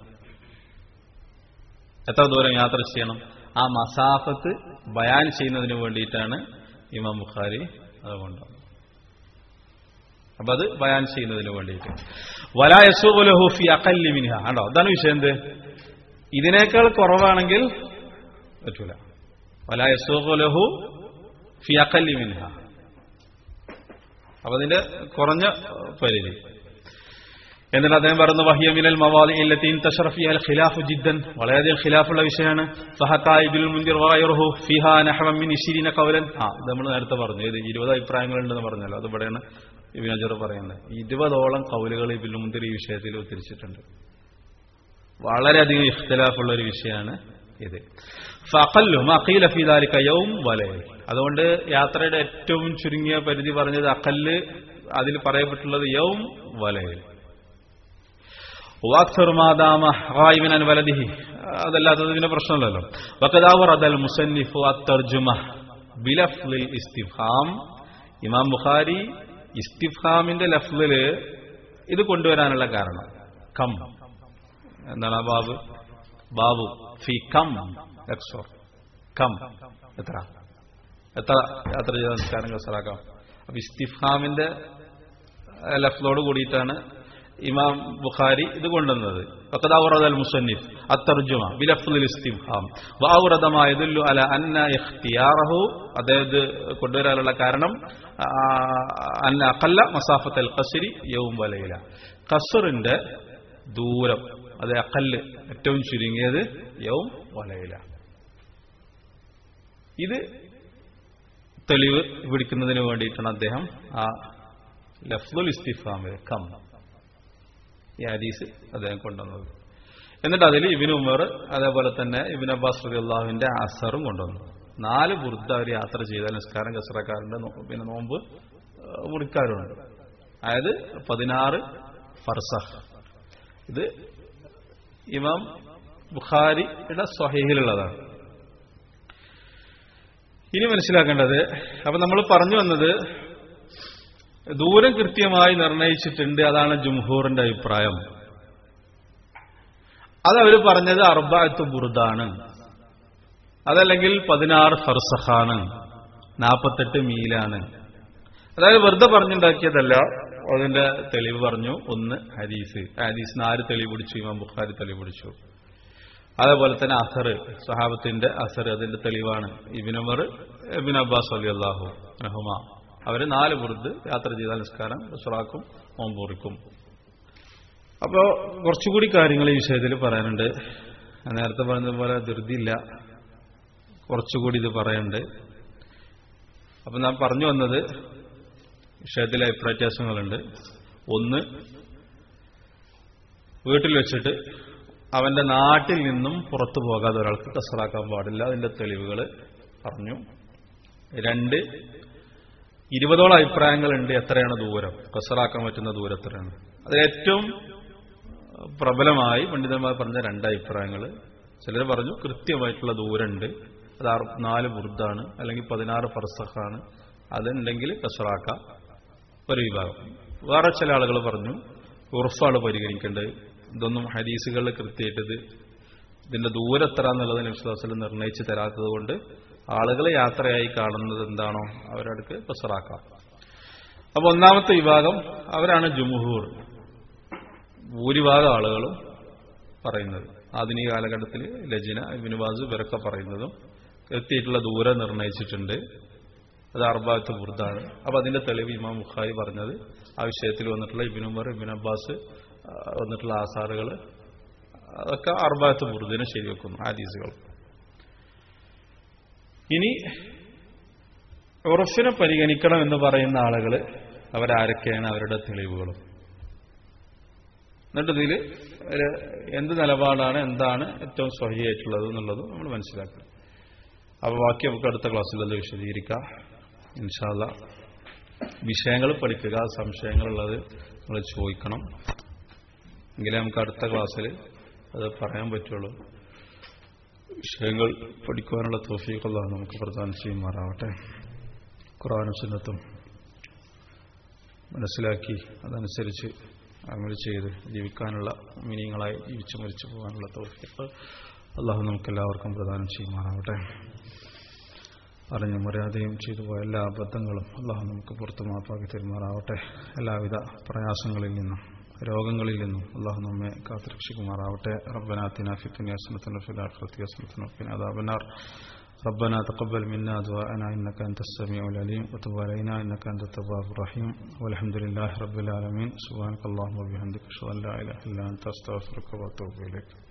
എത്ര ദൂരം യാത്ര ചെയ്യണം ആ മസാഫത്ത് ബയാൻ ചെയ്യുന്നതിന് വേണ്ടിയിട്ടാണ് ഇമാം ബുഖാരി അത് കൊണ്ടുവന്നത് അപ്പൊ അത് ബയാൻ ചെയ്യുന്നതിന് വേണ്ടിയിട്ട് വലായസുലഹുഫി അക്കല്ലി മിനിഹ ആണോ അതാണ് വിഷയം എന്ത് ഇതിനേക്കാൾ കുറവാണെങ്കിൽ പറ്റൂല വലായസുലഹു ഫി അക്കല്ലി മിനിഹ അപ്പൊ അതിന്റെ കുറഞ്ഞ പരിധി എന്നിട്ട് അദ്ദേഹം പറയുന്നു വഹിയമിനൽ മവാലി ഇല്ലത്തീൻ തഷറഫി അൽ ഖിലാഫു ജിദ്ദൻ വളരെയധികം ഖിലാഫുള്ള വിഷയമാണ് ഫഹത്തായിബിൽ മുന്തിർ വയറുഹു ഫിഹ നഹമിൻ ഇഷിരിന കൗലൻ ആ ഇത് നമ്മൾ നേരത്തെ പറഞ്ഞു ഇത് ഇരുപത് അഭിപ്രായങ്ങളുണ്ടെന്ന് പറഞ്ഞല്ലോ അത് ഇവിടെയാണ് ഇബിൻ അജർ പറയുന്നത് ഇരുപതോളം കൗലുകൾ ഇബിൻ മുന്തിർ ഈ വിഷയത്തിൽ ഉദ്ധരിച്ചിട്ടുണ്ട് വളരെയധികം ഇഖ്തലാഫുള്ള ഒരു വിഷയമാണ് ഇത് ഫഖല്ലും അഖീല ഫീദാലിക യൗം വലയൽ അതുകൊണ്ട് യാത്രയുടെ ഏറ്റവും ചുരുങ്ങിയ പരിധി പറഞ്ഞത് അഖല്ല് അതിൽ പറയപ്പെട്ടുള്ളത് യൗം വലയൽ വാക്സർ മാതാമ റായിബിൻ വലദിഹി അതല്ലാത്തത് പിന്നെ പ്രശ്നമല്ലല്ലോ വക്കദാവർ അതൽ മുസന്നിഫു അത്തർജുമ ബിലഫ്ലിൽ ഇസ്തിഫാം ഇമാം ബുഖാരി ഇസ്തിഫാമിന്റെ ലഫ്ലില് ഇത് കൊണ്ടുവരാനുള്ള കാരണം കം എന്താണ് ആ ബാബു ബാബു ഫി കം എക്സോർ കം എത്ര എത്ര യാത്ര ചെയ്ത സംസ്കാരം കസറാക്കാം അപ്പൊ ഇസ്തിഫാമിന്റെ ലഫ്ലോട് കൂടിയിട്ടാണ് ഇമാം ബുഖാരി ഇത് കൊണ്ടുവന്നത് ഫഖദാവറദൽ മുസന്നിഫ് അത്തർജുമ ബിലഫ്ലുൽ ഇസ്തിഫാം വാവുറദമാ യദുല്ലു അല അന്ന ഇഖ്തിയാറഹു അദ്ദേഹത്തെ കൊണ്ടുവരാനുള്ള കാരണം ആ, അന്ന അഖല്ല മസാഫത്തൽ ഖസ്രി യൗം വലയില ഖസ്റിന്റെ ദൂരം അത് അഖല്ല് ഏറ്റവും ചുരുങ്ങിയത് യൗം വലയില ഇത് തെളിവ് പിടിക്കുന്നതിന് വേണ്ടിയിട്ടാണ് അദ്ദേഹം ആ ലഫ്ലുൽ ഇസ്തിഫാമിൽ കം ഈ ഹദീസ് അദ്ദേഹം കൊണ്ടുവന്നത് എന്നിട്ട് അതിൽ ഇബിൻ ഉമർ അതേപോലെ തന്നെ ഇബിൻ അബ്ബാസ് റബി അള്ളാഹുവിന്റെ അസറും കൊണ്ടുവന്നു നാല് ബുർദ അവർ യാത്ര ചെയ്താൽ നിസ്കാരം കസറക്കാരന്റെ നോ- പിന്നെ നോമ്പ് ഏഹ്, മുറിക്കാരുണ്ട് അതായത് പതിനാറ് ഫർസഹ് ഇത് ഇമാം ബുഖാരിയുടെ സ്വഹീഹിലുള്ളതാണ് ഇനി മനസ്സിലാക്കേണ്ടത് അപ്പൊ നമ്മൾ പറഞ്ഞു വന്നത് ദൂരം കൃത്യമായി നിർണയിച്ചിട്ടുണ്ട് അതാണ് ജുംഹൂറിന്റെ അഭിപ്രായം അതവർ പറഞ്ഞത് അർബായത്ത് ബുർദാണ് അതല്ലെങ്കിൽ പതിനാറ് ഫർസഖാണ് നാൽപ്പത്തെട്ട് മീലാണ് അതായത് വെറുതെ പറഞ്ഞുണ്ടാക്കിയതല്ല അതിന്റെ തെളിവ് പറഞ്ഞു ഒന്ന് ഹദീസ് ഹദീസിന് ആര് തെളിവ് പിടിച്ചു ഇമാം ബുഖാരി തെളിവ് പിടിച്ചു അതേപോലെ തന്നെ അസർ സഹാബത്തിന്റെ അസർ അതിന്റെ തെളിവാണ് ഇബിൻ ഉമർ ഇബിൻ അബ്ബാസ് അലി അള്ളാഹു റഹുമ അവര് നാല് ബുർദ് യാത്ര ചെയ്താൽ നിസ്കാരം സുറാക്കും ഓമ്പൂറിക്കും അപ്പോ കുറച്ചുകൂടി കാര്യങ്ങൾ ഈ വിഷയത്തിൽ പറയാനുണ്ട് ഞാൻ നേരത്തെ പറഞ്ഞതുപോലെ ധൃതിയില്ല കുറച്ചുകൂടി ഇത് പറയാനുണ്ട് അപ്പൊ ഞാൻ പറഞ്ഞു വന്നത് വിഷയത്തിലെ അഭിപ്രായ വ്യത്യാസങ്ങളുണ്ട് ഒന്ന് വീട്ടിൽ വെച്ചിട്ട് അവന്റെ നാട്ടിൽ നിന്നും പുറത്തു പോകാതെ ഒരാൾക്ക് കസറാക്കാൻ പാടില്ല അതിന്റെ തെളിവുകൾ പറഞ്ഞു രണ്ട് ഇരുപതോളം അഭിപ്രായങ്ങളുണ്ട് എത്രയാണ് ദൂരം കസറാക്കാൻ പറ്റുന്ന ദൂരം എത്രയാണ് അതിൽ ഏറ്റവും പ്രബലമായി പണ്ഡിതന്മാർ പറഞ്ഞ രണ്ട് അഭിപ്രായങ്ങൾ ചിലർ പറഞ്ഞു കൃത്യമായിട്ടുള്ള ദൂരമുണ്ട് അത് ആറ് നാല് ബുർദാണ് അല്ലെങ്കിൽ പതിനാറ് ഫർസഖാണ് അതുണ്ടെങ്കിൽ കസറാക്കാം ഒരു വിഭാഗം വേറെ ചില ആളുകൾ പറഞ്ഞു ഉറഫാണ് പരിഗണിക്കേണ്ടത് ഇതൊന്നും ഹദീസുകളിൽ കൃത്യമായിട്ടത് ഇതിന്റെ ദൂരം എത്ര എന്നുള്ളത് വിശ്വാസത്തിൽ നിർണയിച്ച് തരാത്തത് കൊണ്ട് ആളുകൾ യാത്രയായി കാണുന്നത് എന്താണോ അവരടുക്ക് കസറാക്കാം അപ്പൊ ഒന്നാമത്തെ വിഭാഗം അവരാണ് ജുമുഹൂർ ഭൂരിഭാഗം ആളുകളും പറയുന്നത് ആധുനിക കാലഘട്ടത്തിൽ ലജിന ഇബിനുബാസ് ഇവരൊക്കെ പറയുന്നതും എത്തിയിട്ടുള്ള ദൂരം നിർണയിച്ചിട്ടുണ്ട് അത് അർബാത്ത് ബുർദാണ് അപ്പൊ അതിന്റെ തെളിവ് ഇമാം ബുഖാരി പറഞ്ഞത് ആ വിഷയത്തിൽ വന്നിട്ടുള്ള ഇബിനുമർ ഇബിൻ അബ്ബാസ് ആ, വന്നിട്ടുള്ള ആസാറുകൾ അതൊക്കെ അർബാത്ത് ബുർദിനെ ശരിവെക്കുന്നു ആദീസുകൾ ഇനി ഉറഫിനെ പരിഗണിക്കണം എന്ന് പറയുന്ന ആളുകൾ അവരാരൊക്കെയാണ് അവരുടെ തെളിവുകളും എന്നിട്ട് ഇതിൽ എന്ത് നിലപാടാണ് എന്താണ് ഏറ്റവും സ്വഹിയായിട്ടുള്ളത് എന്നുള്ളത് നമ്മൾ മനസ്സിലാക്കുക അപ്പോൾ ബാക്കി നമുക്ക് അടുത്ത ക്ലാസ്സിൽ അത് വിശദീകരിക്കാം ഇൻഷാല്ല വിഷയങ്ങൾ പഠിക്കുക സംശയങ്ങളുള്ളത് നമ്മൾ ചോദിക്കണം എങ്കിലേ നമുക്ക് അടുത്ത ക്ലാസ്സിൽ അത് പറയാൻ പറ്റുള്ളൂ വിഷയങ്ങൾ പഠിക്കുവാനുള്ള തോഫീഖല്ല നമുക്ക് പ്രധാനം ചെയ്യുമാറാവട്ടെ ഖുറാനും സുന്നത്തും മനസ്സിലാക്കി അതനുസരിച്ച് അമൽ ചെയ്ത് ജീവിക്കാനുള്ള മീനിങ്ങളായി ജീവിച്ചു മരിച്ചു പോകാനുള്ള തോഫീഖ് അള്ളാഹു നമുക്കെല്ലാവർക്കും പ്രദാനം ചെയ്യുമാറാവട്ടെ അറിഞ്ഞും മര്യാദയും ചെയ്തു പോയ എല്ലാ അബദ്ധങ്ങളും അള്ളാഹു നമുക്ക് പുറത്തു മാപ്പാക്കി തെരുമാറാവട്ടെ എല്ലാവിധ പ്രയാസങ്ങളിൽ നിന്നും രോഗങ്ങളിൽ നിന്നും അള്ളാഹു നമ്മെ കാത്തുരക്ഷിക്കുമാറാവട്ടെ റബ്ബനാത്തിന ഫിത്തുനിയ സനത്തന ഫിലാഖിറത്തി സനത്തന ഫിന അദാബനാർ ربنا تقبل منا دعاءنا إنك أنت السميع العليم وتب علينا إنك أنت التواب الرحيم والحمد لله رب العالمين سبحانك اللهم وبحمدك أشهد أن لا إله إلا أنت أستغفرك وأتوب إليك